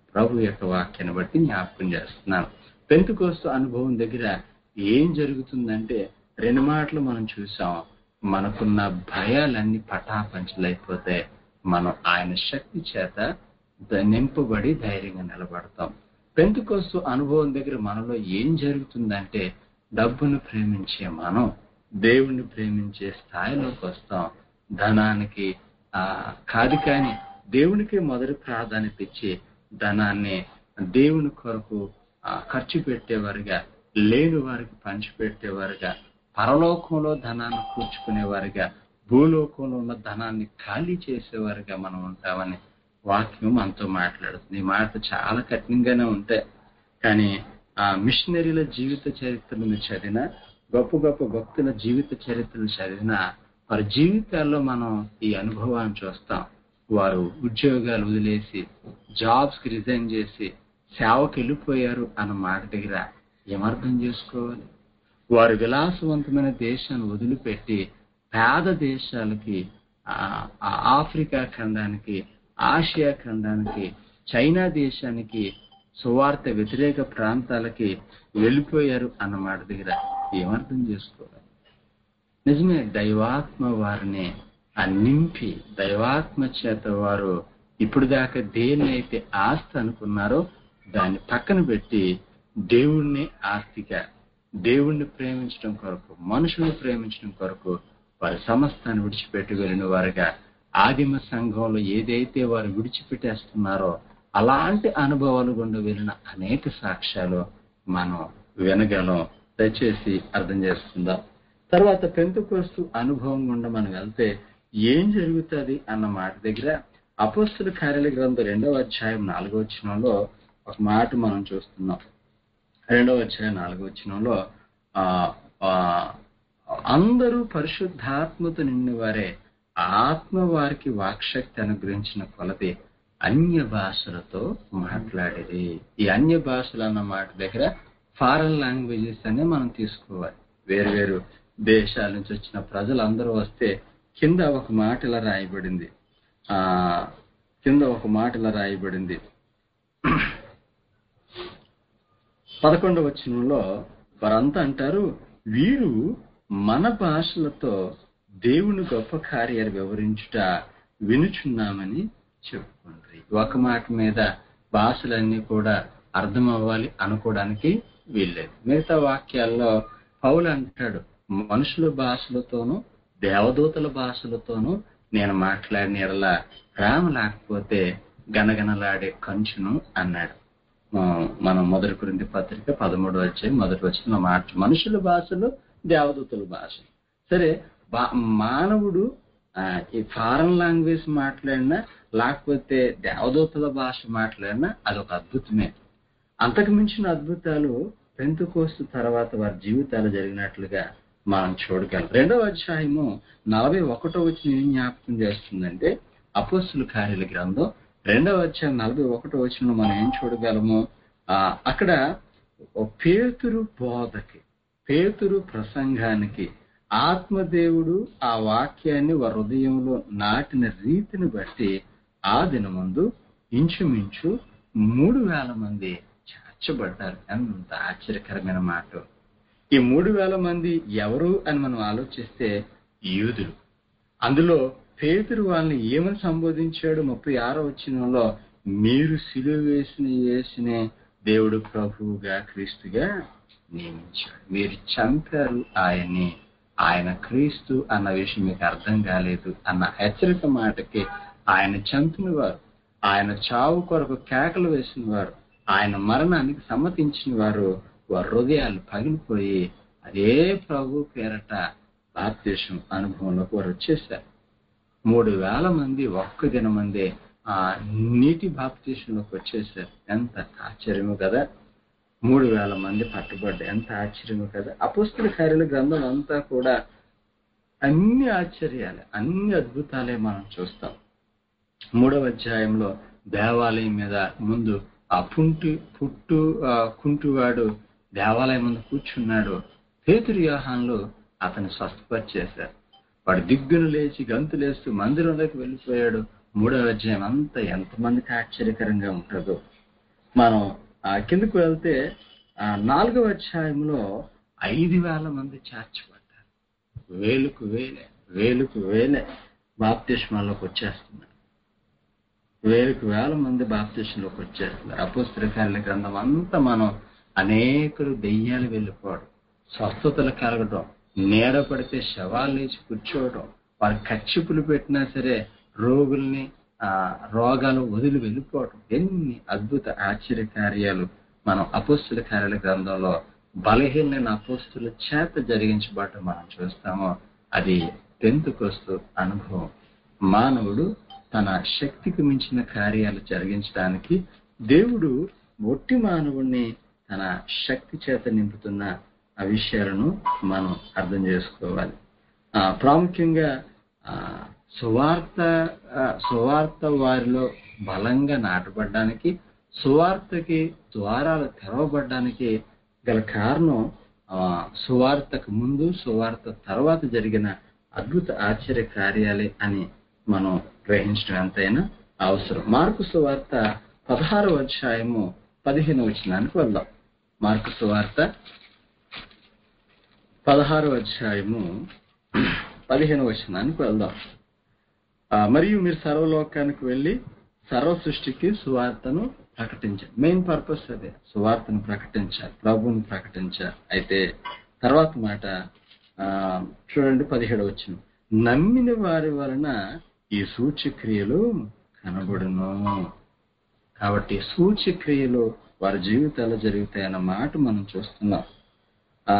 ప్రభు యొక్క వాక్యాన్ని బట్టి జ్ఞాపకం చేస్తున్నాను పెంతుకోస్తు అనుభవం దగ్గర ఏం జరుగుతుందంటే రెండు మాటలు మనం చూసాం మనకున్న భయాలన్నీ పటాపంచలైపోతే మనం ఆయన శక్తి చేత ద- నింపబడి ధైర్యంగా నిలబడతాం పెంతుకోస్తు అనుభవం దగ్గర మనలో ఏం జరుగుతుందంటే డబ్బును ప్రేమించే మనం దేవుణ్ణి ప్రేమించే స్థాయిలోకి వస్తాం ధనానికి ఆ కాదు కానీ దేవునికి మొదటి ప్రాధాన్యత ఇచ్చి ధనాన్ని దేవుని కొరకు ఆ, ఖర్చు పెట్టేవారుగా లేని వారికి పంచిపెట్టేవారుగా పరలోకంలో ధనాన్ని కూర్చుకునేవారుగా భూలోకంలో ఉన్న ధనాన్ని ఖాళీ చేసేవారుగా మనం ఉంటామని వాక్యం మనతో మాట్లాడుతుంది ఈ మాట చాలా కఠినంగానే ఉంటాయి కానీ ఆ మిషనరీల జీవిత చరిత్రను చదివిన గొప్ప గొప్ప భక్తుల జీవిత చరిత్రలు చదివిన వారి జీవితాల్లో మనం ఈ అనుభవాన్ని చూస్తాం వారు ఉద్యోగాలు వదిలేసి జాబ్స్ కి రిజైన్ చేసి సేవకి వెళ్ళిపోయారు అన్న మాట దగ్గర ఏమర్థం చేసుకోవాలి వారు విలాసవంతమైన దేశాన్ని వదిలిపెట్టి పేద దేశాలకి ఆ, ఆ ఆఫ్రికా ఖండానికి ఆసియా ఖండానికి చైనా దేశానికి సువార్త వ్యతిరేక ప్రాంతాలకి వెళ్ళిపోయారు అన్న మాట దగ్గర ఏమర్థం చేసుకోవాలి నిజమే దైవాత్మ వారిని ఆ నింపి దైవాత్మ చేత వారు ఇప్పుడు దాకా దేన్నైతే ఆస్తి అనుకున్నారో దాన్ని పక్కన పెట్టి దేవుణ్ణి ఆస్తిగా దేవుణ్ణి ప్రేమించడం కొరకు మనుషుల్ని ప్రేమించడం కొరకు వారి సమస్తాన్ని విడిచిపెట్టి వెళ్ళిన వారుగా ఆదిమ సంఘంలో ఏదైతే వారు విడిచిపెట్టేస్తున్నారో అలాంటి అనుభవాలు గుండా వెళ్ళిన అనేక సాక్ష్యాలు మనం వినగలం దయచేసి అర్థం చేసుకుందాం తర్వాత పెంతుకోస్తు అనుభవం గుండా మనం వెళ్తే ఏం జరుగుతుంది అన్న మాట దగ్గర అపోస్తుల కార్యాల గ్రంథం రెండవ అధ్యాయం నాలుగో వచనంలో ఒక మాట మనం చూస్తున్నాం రెండవ అధ్యాయం నాలుగో వచనంలో ఆ, ఆ, అందరూ పరిశుద్ధాత్మతో నిండిన వారే ఆత్మ వారికి వాక్శక్తి అనుగ్రహించిన కొలది అన్య భాషలతో మాట్లాడేది ఈ అన్య భాషలు అన్న మాట దగ్గర ఫారెన్ లాంగ్వేజెస్ అనే మనం తీసుకోవాలి వేరు వేరు దేశాల నుంచి వచ్చిన ప్రజలందరూ వస్తే కింద ఒక మాట ఇలా రాయబడింది ఆ కింద ఒక మాట ఇలా రాయబడింది పదకొండవ వచనంలో వారంతా అంటారు వీరు మన భాషలతో దేవుని గొప్ప కార్యాలు వివరించుట వినుచున్నామని చెప్పుకుంటారు ఒక మాట మీద భాషలన్నీ కూడా అర్థం అవ్వాలి అనుకోవడానికి వీల్లేదు మిగతా వాక్యాల్లో పౌలు అంటాడు మనుషుల భాషలతోనూ దేవదూతల భాషలతోనూ నేను మాట్లాడిన ఎడల ప్రేమ లేకపోతే గనగనలాడే కంచును అన్నాడు ఆ, మనం మొదటి గురించి పత్రిక పదమూడు వచ్చే మొదటి వచ్చిన మాట మనుషుల భాషలు దేవదూతల భాష సరే బా- మానవుడు ఆ, ఈ ఫారెన్ లాంగ్వేజ్ మాట్లాడినా లేకపోతే దేవదూతల భాష మాట్లాడినా అదొక అద్భుతమే అంతకు మించిన అద్భుతాలు పెంతుకోస్తు తర్వాత వారి జీవితాలు జరిగినట్లుగా మనం చూడగలం రెండవ అధ్యాయము నలభై ఒకటో వచ్చిన ఏం జ్ఞాపకం చేస్తుందంటే అపోస్తుల కార్యాల గ్రంథం రెండవ అధ్యాయం నలభై ఒకటో వచ్చిన మనం ఏం చూడగలము ఆ అక్కడ ఓ పేతురు బోధకి పేతురు ప్రసంగానికి ఆత్మదేవుడు ఆ వాక్యాన్ని వారి హృదయంలో నాటిన రీతిని బట్టి ఆ దినమందు ఇంచుమించు మూడు వేల మంది చేర్చబడ్డారు ఎంత ఆశ్చర్యకరమైన మాట ఈ మూడు వేల మంది ఎవరు అని మనం ఆలోచిస్తే యూదులు అందులో పేతురు వాళ్ళని ఏమని సంబోధించాడు ముప్పై ఆరో వచ్చినంలో మీరు సిలువ వేసిన యేసునే దేవుడు ప్రభువుగా క్రీస్తుగా నియమించాడు మీరు చంపారు ఆయన్ని ఆయన క్రీస్తు అన్న విషయం మీకు అర్థం కాలేదు అన్న హెచ్చరిక మాటకి ఆయన చంపిన వారు ఆయన చావు కొరకు కేకలు వేసిన వారు ఆయన మరణానికి సమ్మతించిన వారు వారి హృదయాలు పగిలిపోయి అదే ప్రభు పేరట భారతదేశం అనుభవంలోకి వారు వచ్చేసారు మూడు వేల మంది ఒక్క దినమందే ఆ నీటి బాప్తీషంలోకి వచ్చేసారు ఎంత ఆశ్చర్యము కదా మూడు వేల మంది పట్టుబడ్డ ఎంత ఆశ్చర్యము కదా అపుస్తుల కార్యాల గ్రంథం అంతా కూడా అన్ని ఆశ్చర్యాలే అన్ని అద్భుతాలే మనం చూస్తాం మూడవ అధ్యాయంలో దేవాలయం మీద ముందు ఆ పుంటి పుట్టు ఆ కుంటువాడు దేవాలయం ముందు కూర్చున్నాడు పేతురు వ్యూహాన్లు అతను స్వస్థపరిచేశారు వాడు దిగ్గును లేచి గంతులేస్తూ మందిరంలోకి వెళ్ళిపోయాడు మూడవ అధ్యాయం అంతా ఎంతమందికి ఆశ్చర్యకరంగా ఉంటుందో మనం ఆ కిందకు వెళ్తే ఆ నాలుగవ అధ్యాయంలో ఐదు వేల మంది చేర్చబడ్డారు వేలుకు వేలే వేలుకు వేలే బాప్తిష్మాల్లోకి వచ్చేస్తున్నారు వేలకు వేల మంది బాప్తిష్యంలోకి వచ్చేస్తున్నారు అపోస్తుల కార్యాల గ్రంథం అంతా మనం అనేకులు దెయ్యాలు వెళ్ళిపోవడం స్వస్థతలు కలగడం నీడ పడితే శవాలు లేచి కూర్చోవడం వారు కచ్చిపులు పెట్టినా సరే రోగుల్ని ఆ రోగాలు వదిలి వెళ్ళిపోవడం ఎన్ని అద్భుత ఆశ్చర్య కార్యాలు మనం అపోస్తుల కార్యాల గ్రంథంలో బలహీనమైన అపోస్తుల చేత జరిగించబడటం మనం చూస్తామో అది పెంతుకొస్తూ అనుభవం మానవుడు తన శక్తికి మించిన కార్యాలు జరిగించడానికి దేవుడు ఒట్టి మానవుణ్ణి తన శక్తి చేత నింపుతున్న ఆ విషయాలను మనం అర్థం చేసుకోవాలి ఆ, ప్రాముఖ్యంగా ఆ, సువార్త ఆ, సువార్త వారిలో బలంగా నాటబడ్డానికి సువార్తకి ద్వారాలు తెరవబడ్డానికి గల కారణం ఆ, సువార్తకు ముందు సువార్త తర్వాత జరిగిన అద్భుత ఆశ్చర్య కార్యాలే అని మనం గ్రహించడం ఎంతైనా అవసరం మార్కు సువార్త పదహారవ అధ్యాయము పదిహేను వచనానికి వెళ్దాం మార్కు సువార్త పదహారవ అధ్యాయము పదిహేను వచనానికి వెళ్దాం ఆ, మరియు మీరు సర్వలోకానికి వెళ్ళి సర్వ సృష్టికి సువార్తను ప్రకటించాలి మెయిన్ పర్పస్ అదే సువార్తను ప్రకటించాలి ప్రభువుని ప్రకటించాలి అయితే తర్వాత మాట ఆ, చూడండి పదిహేడు వచ్చిన నమ్మిన వారి వలన ఈ సూచ్యక్రియలు కనబడును కాబట్టి సూచ్యక్రియలు వారి జీవితాల్లో జరుగుతాయన్న మాట మనం చూస్తున్నాం ఆ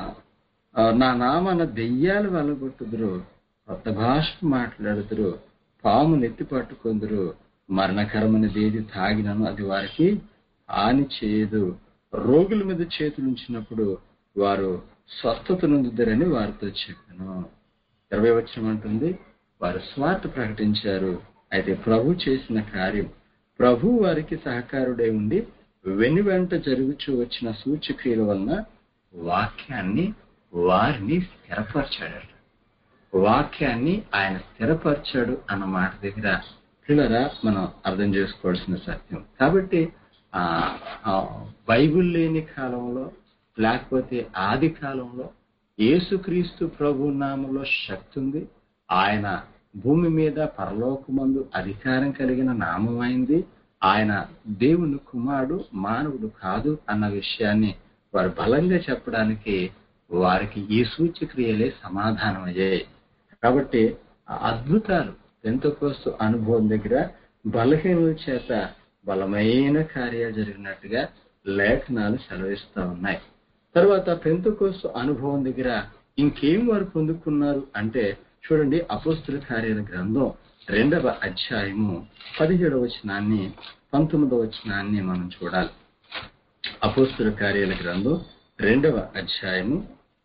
ఆ, నా నామన దెయ్యాలు వెళ్ళగొట్టుదురు కొత్త భాష మాట్లాడుదురు పాములు ఎత్తి పట్టుకుందరు మరణకరమైనది ఏది తాగినను అది వారికి హాని చేయదు రోగుల మీద చేతులు ఉంచినప్పుడు వారు స్వస్థత నొందుదరని వారితో చెప్పాను ఇరవై వచ్చిన అంటుంది వారు స్వార్థ ప్రకటించారు అయితే ప్రభు చేసిన కార్యం ప్రభు వారికి సహకారుడై ఉండి వెను వెంట జరుగుచూ వచ్చిన సూచక్రియల వలన వాక్యాన్ని వారిని స్థిరపరచాడట వాక్యాన్ని ఆయన స్థిరపరచాడు అన్న మాట దగ్గర పిల్లరా మనం అర్థం చేసుకోవాల్సిన సత్యం కాబట్టి ఆ ఆ, బైబిల్ లేని కాలంలో లేకపోతే ఆది కాలంలో యేసుక్రీస్తు ప్రభు నామంలో శక్తి ఉంది ఆయన భూమి మీద పరలోకమందు అధికారం కలిగిన నామం అయింది ఆయన దేవుని కుమారుడు మానవుడు కాదు అన్న విషయాన్ని వారు బలంగా చెప్పడానికి వారికి ఈ సూచక్రియలే సమాధానం అయ్యాయి కాబట్టి ఆ అద్భుతాలు ఎంతకోస్తు అనుభవం దగ్గర బలహీనుల చేత బలమైన కార్యాలు జరిగినట్టుగా లేఖనాలు సెలవిస్తా ఉన్నాయి తర్వాత పెంతకోస్తు అనుభవం దగ్గర ఇంకేం వారు పొందుకున్నారు అంటే చూడండి అపోస్తుల కార్యాల గ్రంథం రెండవ అధ్యాయము పదిహేడవ వచనాన్ని పంతొమ్మిదవ వచనాన్ని మనం చూడాలి అపోస్తుల కార్యాల గ్రంథం రెండవ అధ్యాయము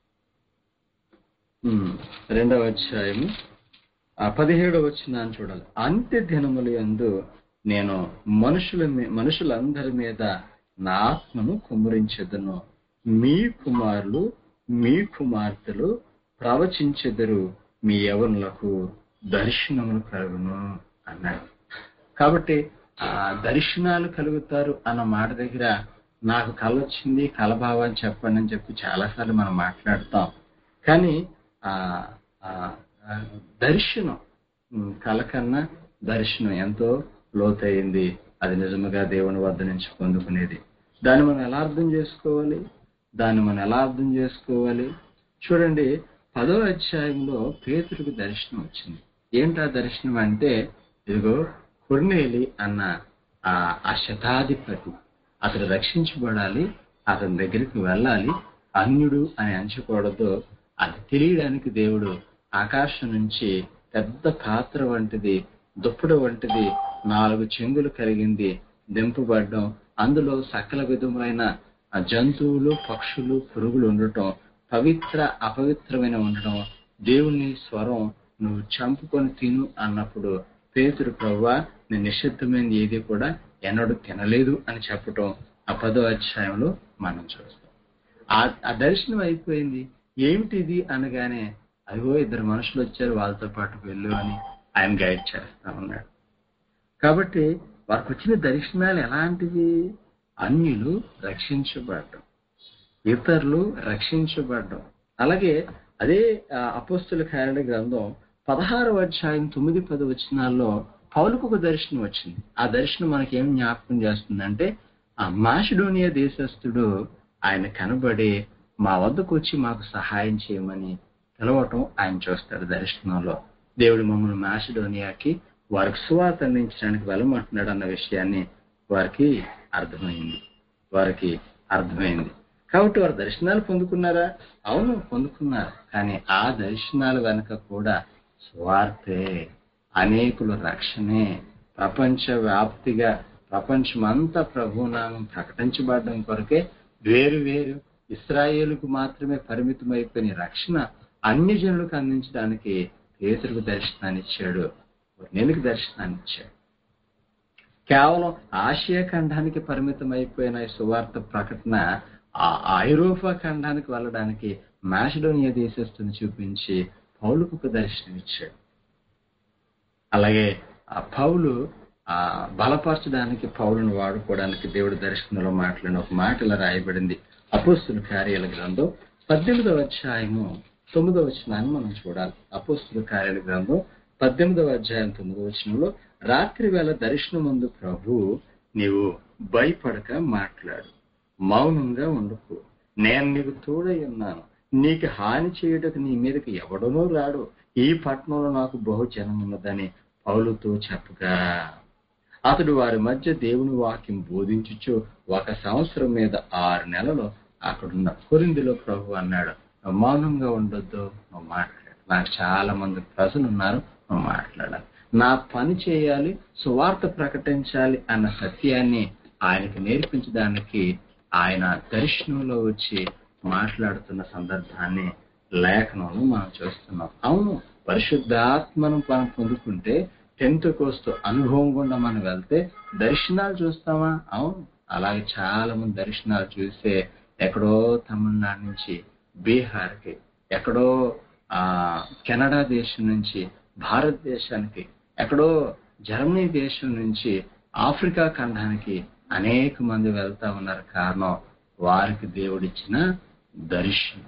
ఉమ్, రెండవ అధ్యాయము ఆ పదిహేడవ వచనాన్ని చూడాలి అంత్య దినముల యందు నేను మనుషుల మీ- మనుషులందరి మీద నా ఆత్మను కుమ్మరించెదను మీ కుమారులు మీ కుమార్తెలు ప్రవచించెదరు మీ యవనులకు దర్శనములు కలుగును అన్నాడు కాబట్టి ఆ దర్శనాలు కలుగుతారు అన్న మాట దగ్గర నాకు కళ వచ్చింది కలభావాన్ని చెప్పండి అని చెప్పి చాలాసార్లు మనం మాట్లాడతాం కానీ ఆ ఆ, ఆ, దర్శనం ఉమ్, కళ కన్నా దర్శనం ఎంతో లోతైంది అది నిజముగా దేవుని వద్ద నుంచి పొందుకునేది దాన్ని మనం ఎలా అర్థం చేసుకోవాలి దాన్ని మనం ఎలా అర్థం చేసుకోవాలి చూడండి పదో అధ్యాయంలో పేతుడికి దర్శనం వచ్చింది ఏంటా దర్శనం అంటే ఇదిగో కొర్నేలి అన్న ఆ ఆ శతాధిపతి అతడు రక్షించబడాలి అతని దగ్గరికి వెళ్ళాలి అన్యుడు అని అంచకూడదు అది తెలియడానికి దేవుడు ఆకాశం నుంచి పెద్ద పాత్ర వంటిది దుప్పడు వంటిది నాలుగు చెంగులు కలిగింది దింపబడడం అందులో సకల విధములైన ఆ జంతువులు పక్షులు పురుగులు ఉండటం పవిత్ర అపవిత్రమైన ఉండడం దేవుని స్వరం నువ్వు చంపుకొని తిను అన్నప్పుడు పేతురు ప్రవ్వా నేను నిషిద్ధమైనది ఏది కూడా ఎన్నడూ తినలేదు అని చెప్పటం ఆ పదో అధ్యాయంలో మనం చూస్తాం ఆ- ఆ దర్శనం అయిపోయింది ఏమిటిది అనగానే అదిగో ఇద్దరు మనుషులు వచ్చారు వాళ్ళతో పాటు వెళ్ళు అని ఆయన గైడ్ చేస్తా ఉన్నాడు కాబట్టి వారికి వచ్చిన దర్శనాలు ఎలాంటివి అన్యులు రక్షించబడ్డం ఇతరులు రక్షించబడ్డం అలాగే అదే అపోస్తుల కార్యాల గ్రంథం పదహారవ అధ్యాయం తొమ్మిది పది వచనాల్లో పౌలకు ఒక దర్శనం వచ్చింది ఆ దర్శనం మనకి ఏం జ్ఞాపకం చేస్తుందంటే ఆ మాసిడోనియా దేశస్థుడు ఆయన కనబడి మా వద్దకు వచ్చి మాకు సహాయం చేయమని పిలవటం ఆయన చూస్తాడు దర్శనంలో దేవుడు మమ్మల్ని మాసిడోనియాకి వారికి సువార్త అందించడానికి వెళ్ళమంటున్నాడు అన్న విషయాన్ని వారికి అర్థమైంది వారికి అర్థమైంది కాబట్టి వారు దర్శనాలు పొందుకున్నారా అవును పొందుకున్నారు కానీ ఆ దర్శనాల వెనుక కూడా స్వార్థే అనేకుల రక్షణే ప్రపంచ వ్యాప్తిగా ప్రపంచమంతా ప్రభునామం ప్రకటించబడడం కొరకే వేరు వేరు ఇస్రాయేలుకు మాత్రమే పరిమితమైపోయిన రక్షణ అన్ని జనులకు అందించడానికి పేతులకు దర్శనాన్ని ఇచ్చాడు నెలకు దర్శనాన్ని ఇచ్చాడు కేవలం ఆసియా ఖండానికి పరిమితమైపోయిన ఈ సువార్త ప్రకటన ఆ ఐరోపా ఖండానికి వెళ్ళడానికి మాసిడోనియా దేశస్తుని చూపించి పౌలుకు ఒక దర్శనం ఇచ్చాడు అలాగే ఆ పౌలు ఆ బలపరచడానికి పౌలును వాడుకోవడానికి దేవుడి దర్శనంలో మాట్లాడిన ఒక మాట ఇలా రాయబడింది అపోస్తుల కార్యాల గ్రంథం పద్దెనిమిదవ అధ్యాయము తొమ్మిదవ వచనాన్ని మనం చూడాలి అపోస్తుల కార్యాల గ్రంథం పద్దెనిమిదవ అధ్యాయం తొమ్మిదవ వచనంలో రాత్రి వేళ దర్శనం ముందు ప్రభు నీవు భయపడక మాట్లాడు మౌనంగా ఉండుకు నేను నీకు తోడై ఉన్నాను నీకు హాని చేయుటకు నీ మీదకి ఎవడనూ రాడు ఈ పట్టణంలో నాకు బహు జనం ఉన్నదని పౌలుతో చెప్పగా అతడు వారి మధ్య దేవుని వాక్యం బోధించుచు ఒక సంవత్సరం మీద ఆరు నెలలు అక్కడున్న కొరిందిలో ప్రభు అన్నాడు "నువ్వు మౌనంగా ఉండొద్దు నువ్వు మాట్లాడు నాకు చాలా మంది ప్రజలు ఉన్నారు నువ్వు మాట్లాడాలి నా పని చేయాలి సువార్త ప్రకటించాలి అన్న సత్యాన్ని ఆయనకు నేర్పించడానికి ఆయన దర్శనంలో వచ్చి మాట్లాడుతున్న సందర్భాన్ని లేఖనంలో మనం చూస్తున్నాం అవును పరిశుద్ధాత్మను మనం పొందుకుంటే టెన్త్ కోస్తు అనుభవం గుండా మనం వెళ్తే దర్శనాలు చూస్తామా అవును అలాగే చాలా మంది దర్శనాలు చూస్తే ఎక్కడో తమిళనాడు నుంచి బీహార్కి ఎక్కడో ఆ కెనడా దేశం నుంచి భారతదేశానికి ఎక్కడో జర్మనీ దేశం నుంచి ఆఫ్రికా ఖండానికి అనేక మంది వెళ్తా ఉన్నారు కారణం వారికి దేవుడిచ్చిన దర్శనం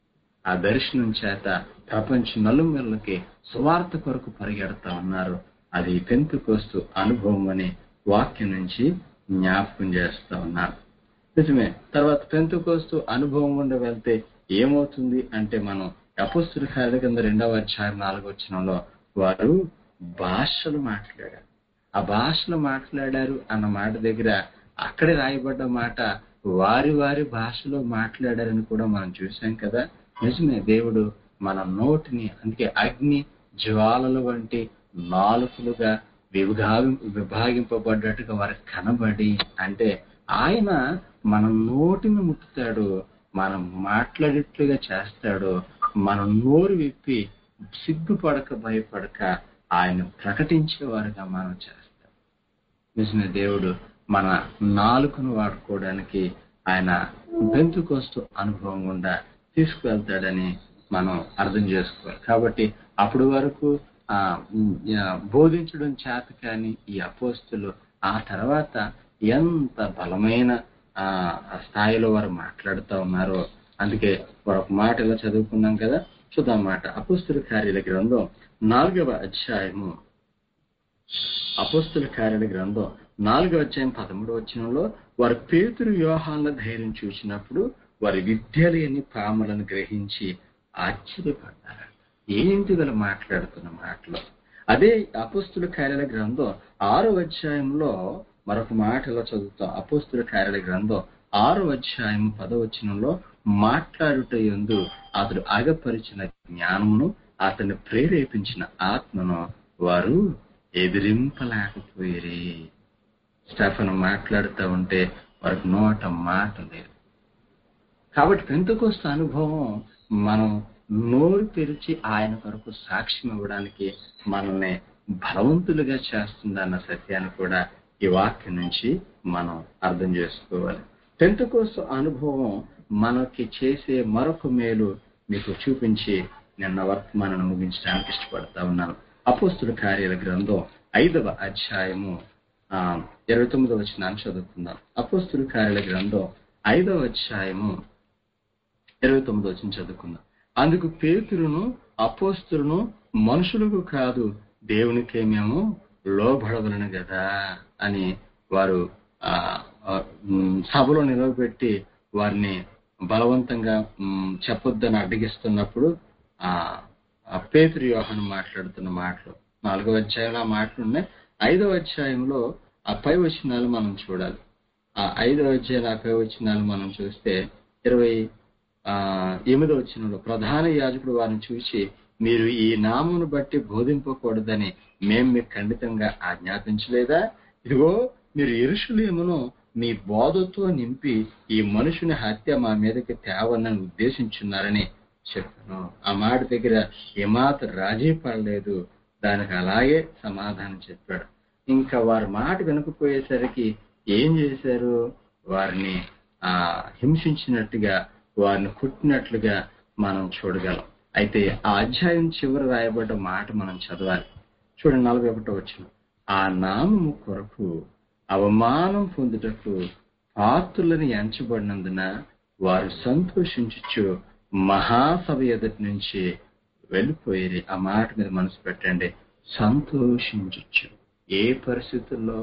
ఆ దర్శనం చేత ప్రపంచ నలుమూలకి సువార్త కొరకు పరిగెడతా ఉన్నారు అది పెంతుకొస్తూ అనుభవం అనే వాక్యం నుంచి జ్ఞాపకం చేస్తా ఉన్నారు నిజమే తర్వాత పెంతుకొస్తూ అనుభవం గుండా వెళ్తే ఏమవుతుంది అంటే మనం అపస్తుల కార్యాల కింద రెండవ అధ్యాయం నాలుగో వచ్చినంలో వారు భాషలు మాట్లాడారు ఆ భాషలు మాట్లాడారు అన్న మాట దగ్గర అక్కడే రాయబడ్డ మాట వారి వారి భాషలో మాట్లాడారని కూడా మనం చూసాం కదా నిజమే దేవుడు మన నోటిని అందుకే అగ్ని జ్వాలల వంటి నాలుకలుగా విభాగం విభాగింపబడ్డట్టుగా వారికి కనబడి అంటే ఆయన మన నోటిని ముట్టుతాడు మనం మాట్లాడేట్లుగా చేస్తాడు మన నోరు విప్పి సిగ్గుపడక భయపడక ఆయన ప్రకటించేవారుగా మనం చేస్తాం నిజమే దేవుడు మన నాలుకను వాడుకోవడానికి ఆయన బెంతుకొస్తూ అనుభవం గుండా తీసుకువెళ్తాడని మనం అర్థం చేసుకోవాలి కాబట్టి అప్పటి వరకు ఆ ఉమ్, ఆ, బోధించడం చేత కానీ ఈ అపోస్తులు ఆ తర్వాత ఎంత బలమైన ఆ ఆ స్థాయిలో వారు మాట్లాడుతూ ఉన్నారో అందుకే మరొక మాట ఇలా చదువుకున్నాం కదా చూద్దాం మాట అపోస్తుల కార్యాల గ్రంథం నాలుగవ అధ్యాయము అపోస్తుల కార్యాల గ్రంథం నాలుగవ అధ్యాయం పదమూడవ వచనంలో వారు పేతురు వ్యూహాల ధైర్యం చూసినప్పుడు వారి విద్యలేని పాములను గ్రహించి ఆశ్చర్యపడ్డారు ఏంటి వీళ్ళు మాట్లాడుతున్న మాటలు అదే అపోస్తుల కార్యాల గ్రంథం ఆరో అధ్యాయంలో మరొక మాట ఇలా చదువుతాం అపోస్తుల కార్యాల గ్రంథం ఆరో అధ్యాయం పదవచనంలో మాట్లాడుట యందు అతడు అగపరిచిన జ్ఞానమును అతన్ని ప్రేరేపించిన ఆత్మను వారు ఎదిరింపలేకపోయిరి స్టెఫన్ మాట్లాడుతూ ఉంటే వారికి నోట మాట లేదు కాబట్టి పెంతకోస్త అనుభవం మనం నోరు తెరిచి ఆయన కొరకు సాక్ష్యం ఇవ్వడానికి మనల్ని బలవంతులుగా చేస్తుందన్న సత్యాన్ని కూడా ఈ వాక్యం నుంచి మనం అర్థం చేసుకోవాలి పెంతకోస్త అనుభవం మనకి చేసే మరొక మేలు మీకు చూపించి నిన్న వర్తమానాన్ని ముగించడానికి ఇష్టపడతా ఉన్నాను అపోస్తుల కార్యాల గ్రంథం ఐదవ అధ్యాయము ఆ, ఇరవై తొమ్మిదో వచ్చినాన్ని చదువుకుందాం అపోస్తుల కార్యాల గ్రంథం ఐదవ అధ్యాయము ఇరవై తొమ్మిది వచ్చిన చదువుకుందాం అందుకు పేతురును అపోస్తులను మనుషులకు కాదు దేవునికే మేము లోబడవలను కదా అని వారు ఆ, ఆ, ఉమ్, సభలో నిలవబెట్టి వారిని బలవంతంగా ఉమ్, చెప్పొద్దని అడ్డగిస్తున్నప్పుడు ఆ ఆ పేతురు యోహను మాట్లాడుతున్న మాటలు నాలుగవ అధ్యాయంలో ఆ మాటలు ఉన్నాయి ఐదవ అధ్యాయంలో ఆ పై వచనాలు మనం చూడాలి ఆ ఐదవ అధ్యాయుల ఆ పై వచనాలు మనం చూస్తే ఇరవై ఆ ఎనిమిదో వచనంలో ప్రధాన యాజకుడు వారిని చూసి మీరు ఈ నామును బట్టి బోధింపకూడదని మేం మీకు ఖండితంగా ఆజ్ఞాపించలేదా ఇదిగో మీరు ఎరుషులేమును మీ బోధతో నింపి ఈ మనుషుని హత్య మా మీదకి తేవనని ఉద్దేశించున్నారని చెప్పాను ఆ మాట దగ్గర ఏమాత్రం రాజీ పడలేదు దానికి అలాగే సమాధానం చెప్పాడు ఇంకా వారి మాట వినకపోయేసరికి ఏం చేశారు వారిని ఆ హింసించినట్టుగా వారిని కుట్టినట్లుగా మనం చూడగలం అయితే ఆ అధ్యాయం చివరి రాయబడ్డ మాట మనం చదవాలి చూడండి నలభై ఒకటో వచ్చిన ఆ నామము కొరకు అవమానం పొందుటకు పాత్రులని ఎంచబడినందున వారు సంతోషించచ్చు మహాసభ ఎదుటి నుంచి వెళ్ళిపోయేది ఆ మాట మీద మనసు పెట్టండి సంతోషించచ్చు ఏ పరిస్థితుల్లో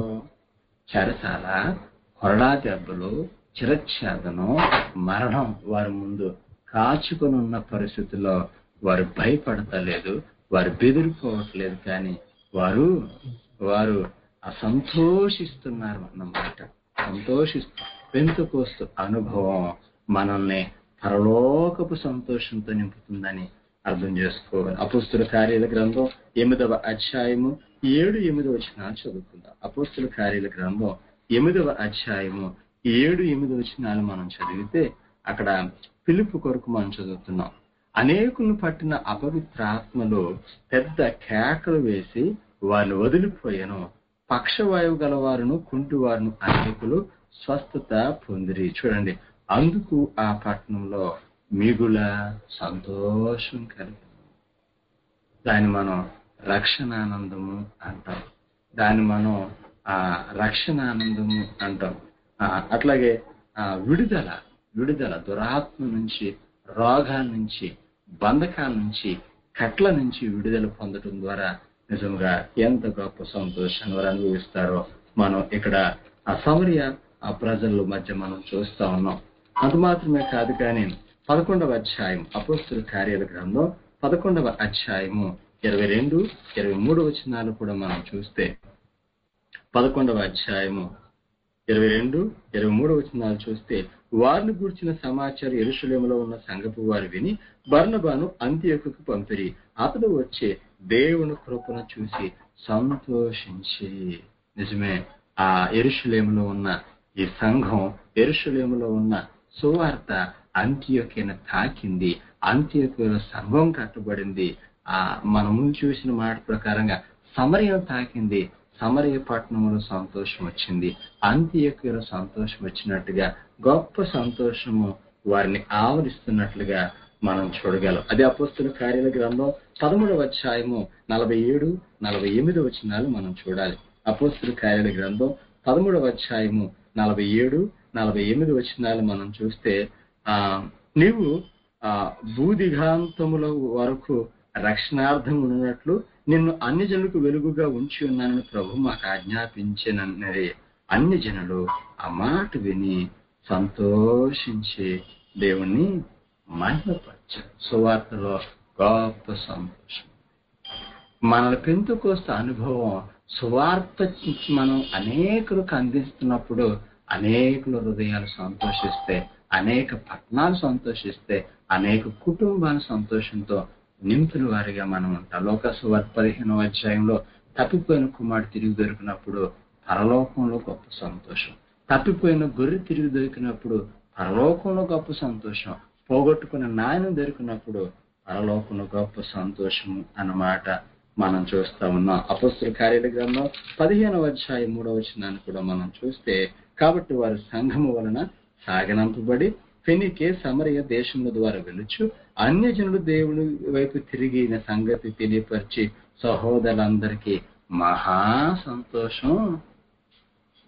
చెరసాల కొరడా దెబ్బలు చిరచ్ఛేదనం మరణం వారి ముందు కాచుకొని ఉన్న పరిస్థితుల్లో వారు భయపడతలేదు వారు బెదిరిపోవట్లేదు కానీ వారు వారు అసంతోషిస్తున్నారు అన్నమాట సంతోషిస్తూ పెంతుకోస్తు అనుభవం మనల్ని పరలోకపు సంతోషంతో నింపుతుందని అర్థం చేసుకోవాలి అపుస్తుల కార్యాల గ్రంథం ఎనిమిదవ అధ్యాయము ఏడు ఎనిమిది వచ్చిన చదువుకుందాం అపుస్తుల కార్యాల గ్రంథం ఎనిమిదవ అధ్యాయము ఏడు ఎనిమిది వచ్చినాలు మనం చదివితే అక్కడ పిలుపు కొరకు మనం చదువుతున్నాం అనేకులను పట్టిన అపవిత్రాత్మలు పెద్ద కేకలు వేసి వారిని వదిలిపోయాను పక్షవాయువు గలవారును కుంటివారును అనేకులు స్వస్థత పొందిరి చూడండి అందుకు ఆ పట్టణంలో మిగుల సంతోషం కలిగింది దాన్ని మనం రక్షణానందము అంటాం దాన్ని మనం ఆ రక్షణానందము అంటాం ఆ, అట్లాగే ఆ, విడుదల విడుదల దురాత్మ నుంచి రోగాల నుంచి బంధకాల నుంచి కట్ల నుంచి విడుదల పొందడం ద్వారా నిజంగా ఎంత గొప్ప సంతోషాన్ని వారు అనుభవిస్తారో మనం ఇక్కడ ఆ సమర్య ఆ ప్రజల మధ్య మనం చూస్తా ఉన్నాం అంత మాత్రమే కాదు కానీ పదకొండవ అధ్యాయం అపోస్తుల కార్యాల గ్రంథం పదకొండవ అధ్యాయము ఇరవై రెండు ఇరవై మూడు వచనాలు కూడా మనం చూస్తే పదకొండవ అధ్యాయము ఇరవై రెండు ఇరవై మూడు వచనాలు చూస్తే వారిని గూర్చిన సమాచారం ఎరుషులేములో ఉన్న సంగపు వారు విని బర్ణబాను అంత్యకు పంపిరి అతడు వచ్చే దేవుని కృపను చూసి సంతోషించి నిజమే ఆ ఎరుషులేములో ఉన్న ఈ సంఘం ఎరుషులేములో ఉన్న సువార్త అంత్యోకిన తాకింది అంత్యోకిలో సంఘం కట్టబడింది ఆ మనము చూసిన మాట ప్రకారంగా సమరయం తాకింది సమరయ పట్టణంలో సంతోషం వచ్చింది అంత్యకుల సంతోషం వచ్చినట్టుగా గొప్ప సంతోషము వారిని ఆవరిస్తున్నట్లుగా మనం చూడగలం అది అపోస్తుల కార్యాల గ్రంథం పదమూడవ అధ్యాయము నలభై ఏడు నలభై ఎనిమిది వచనాలు మనం చూడాలి అపోస్తుల కార్యాల గ్రంథం పదమూడవ అధ్యాయము నలభై ఏడు నలభై ఎనిమిది వచనాలు మనం చూస్తే ఆ నీవు ఆ భూదిగాంతముల వరకు రక్షణార్థం ఉన్నట్లు నిన్ను అన్ని జనులకు వెలుగుగా ఉంచి ఉన్నానని ప్రభు మాకు ఆజ్ఞాపించినది అన్ని జనులు ఆ మాట విని సంతోషించి దేవుణ్ణి మహిమపరచారు సువార్తలో గొప్ప సంతోషం మనల్ని పెంతుకోస్త అనుభవం సువార్త మనం అనేకులకు అందిస్తున్నప్పుడు అనేకుల హృదయాలు సంతోషిస్తే అనేక పట్టణాలు సంతోషిస్తే అనేక కుటుంబాలు సంతోషంతో నింపిన వారిగా మనం ఉంటాం లోక సువార్త పదిహేనవ అధ్యాయంలో తప్పిపోయిన కుమారుడు తిరిగి దొరికినప్పుడు పరలోకంలో గొప్ప సంతోషం తప్పిపోయిన గొర్రె తిరిగి దొరికినప్పుడు పరలోకంలో గొప్ప సంతోషం పోగొట్టుకున్న నాయన దొరికినప్పుడు పరలోకంలో గొప్ప సంతోషం అన్నమాట మనం చూస్తా ఉన్నాం అపస్తుల కార్యాల గ్రంథం పదిహేనవ అధ్యాయం మూడవ వచనాన్ని కూడా మనం చూస్తే కాబట్టి వారు సంఘము వలన సాగనంపబడి ఫెనికే సమరయ దేశముల ద్వారా వెలుచు అన్యజనులు దేవుని వైపు తిరిగిన సంగతి తెలియపరిచి సహోదరులందరికీ మహా సంతోషం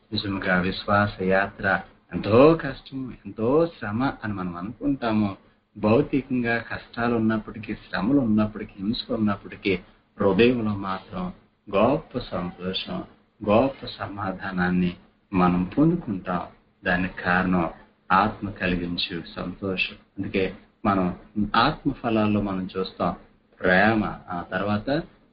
నిజంగా విశ్వాస యాత్ర ఎంతో కష్టం ఎంతో శ్రమ అని మనం అనుకుంటాము భౌతికంగా కష్టాలు ఉన్నప్పటికీ శ్రమలు ఉన్నప్పటికీ హింసలు ఉన్నప్పటికీ హృదయంలో మాత్రం గొప్ప సంతోషం గొప్ప సమాధానాన్ని మనం పొందుకుంటాం దానికి కారణం ఆత్మ కలిగించు సంతోషం అందుకే మనం ఆత్మ ఫలాల్లో మనం చూస్తాం ప్రేమ ఆ తర్వాత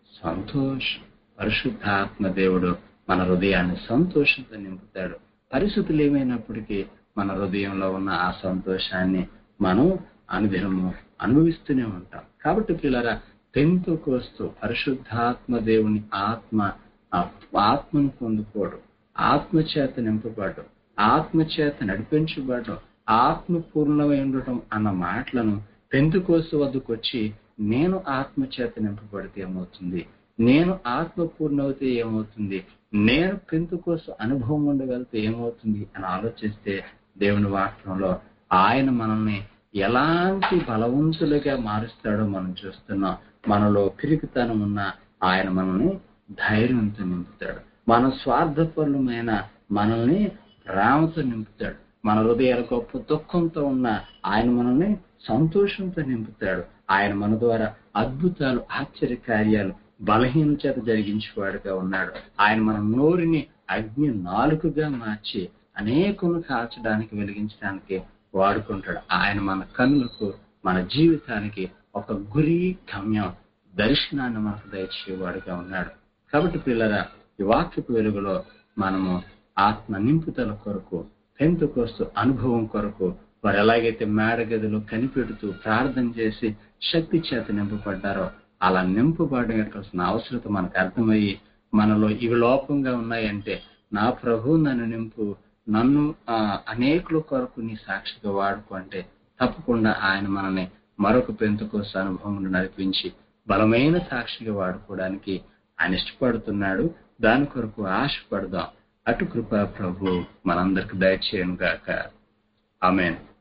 సంతోషం పరిశుద్ధాత్మ దేవుడు మన హృదయాన్ని సంతోషంతో నింపుతాడు పరిస్థితులు ఏమైనప్పటికీ మన హృదయంలో ఉన్న ఆ సంతోషాన్ని మనం అనుదినము అనుభవిస్తూనే ఉంటాం కాబట్టి పిల్లరా పెంతు కోస్తూ పరిశుద్ధాత్మ దేవుని ఆత్మ ఆ ఆత్మను పొందుకోవడం ఆత్మ చేత నింపబడడం ఆత్మ చేత నడిపించబడడం ఆత్మ పూర్ణమై ఉండటం అన్న మాటలను పెంతుకోసు వద్దకు వచ్చి నేను ఆత్మ చేత నింపబడితే ఏమవుతుంది నేను ఆత్మ పూర్ణవుతే ఏమవుతుంది నేను పెంతుకోసు అనుభవం ఉండగలిగితే ఏమవుతుంది అని ఆలోచిస్తే దేవుని వాక్యంలో ఆయన మనల్ని ఎలాంటి బలవంతులుగా మారుస్తాడో మనం చూస్తున్నాం మనలో పిరికితనం ఉన్న ఆయన మనల్ని ధైర్యంతో నింపుతాడు మన స్వార్థపరులమైన మనల్ని ప్రేమతో నింపుతాడు మన హృదయాల గొప్ప దుఃఖంతో ఉన్న ఆయన మనల్ని సంతోషంతో నింపుతాడు ఆయన మన ద్వారా అద్భుతాలు ఆశ్చర్య కార్యాలు బలహీన చేత జరిగించేవాడుగా ఉన్నాడు ఆయన మన నోరిని అగ్ని నాలుకగా మార్చి అనేకులను కాల్చడానికి వెలిగించడానికి వాడుకుంటాడు ఆయన మన కన్నులకు మన జీవితానికి ఒక గురి గమ్యం దర్శనాన్ని మనకు దయచేవాడుగా ఉన్నాడు కాబట్టి పిల్లరా ఈ వాక్యపు వెలుగులో మనము ఆత్మ నింపుదల కొరకు పెంతుకోస్తు అనుభవం కొరకు వారు ఎలాగైతే మేడగదిలో కనిపెడుతూ ప్రార్థన చేసి శక్తి చేత నింపబడ్డారో అలా నింపబడాల్సిన అవసరత మనకు అర్థమయ్యి మనలో ఇవి లోపంగా ఉన్నాయంటే నా ప్రభు నన్ను నింపు నన్ను ఆ, అనేకుల కొరకు నీ సాక్షిగా వాడుకో అంటే తప్పకుండా ఆయన మనల్ని మరొక పెంతుకోస అనుభవం నడిపించి బలమైన సాక్షిగా వాడుకోవడానికి ఆయన ఇష్టపడుతున్నాడు దాని కొరకు ఆశపడదాం అటు కృప ప్రభు మనందరికి దయచేయను గాక ఆమెన్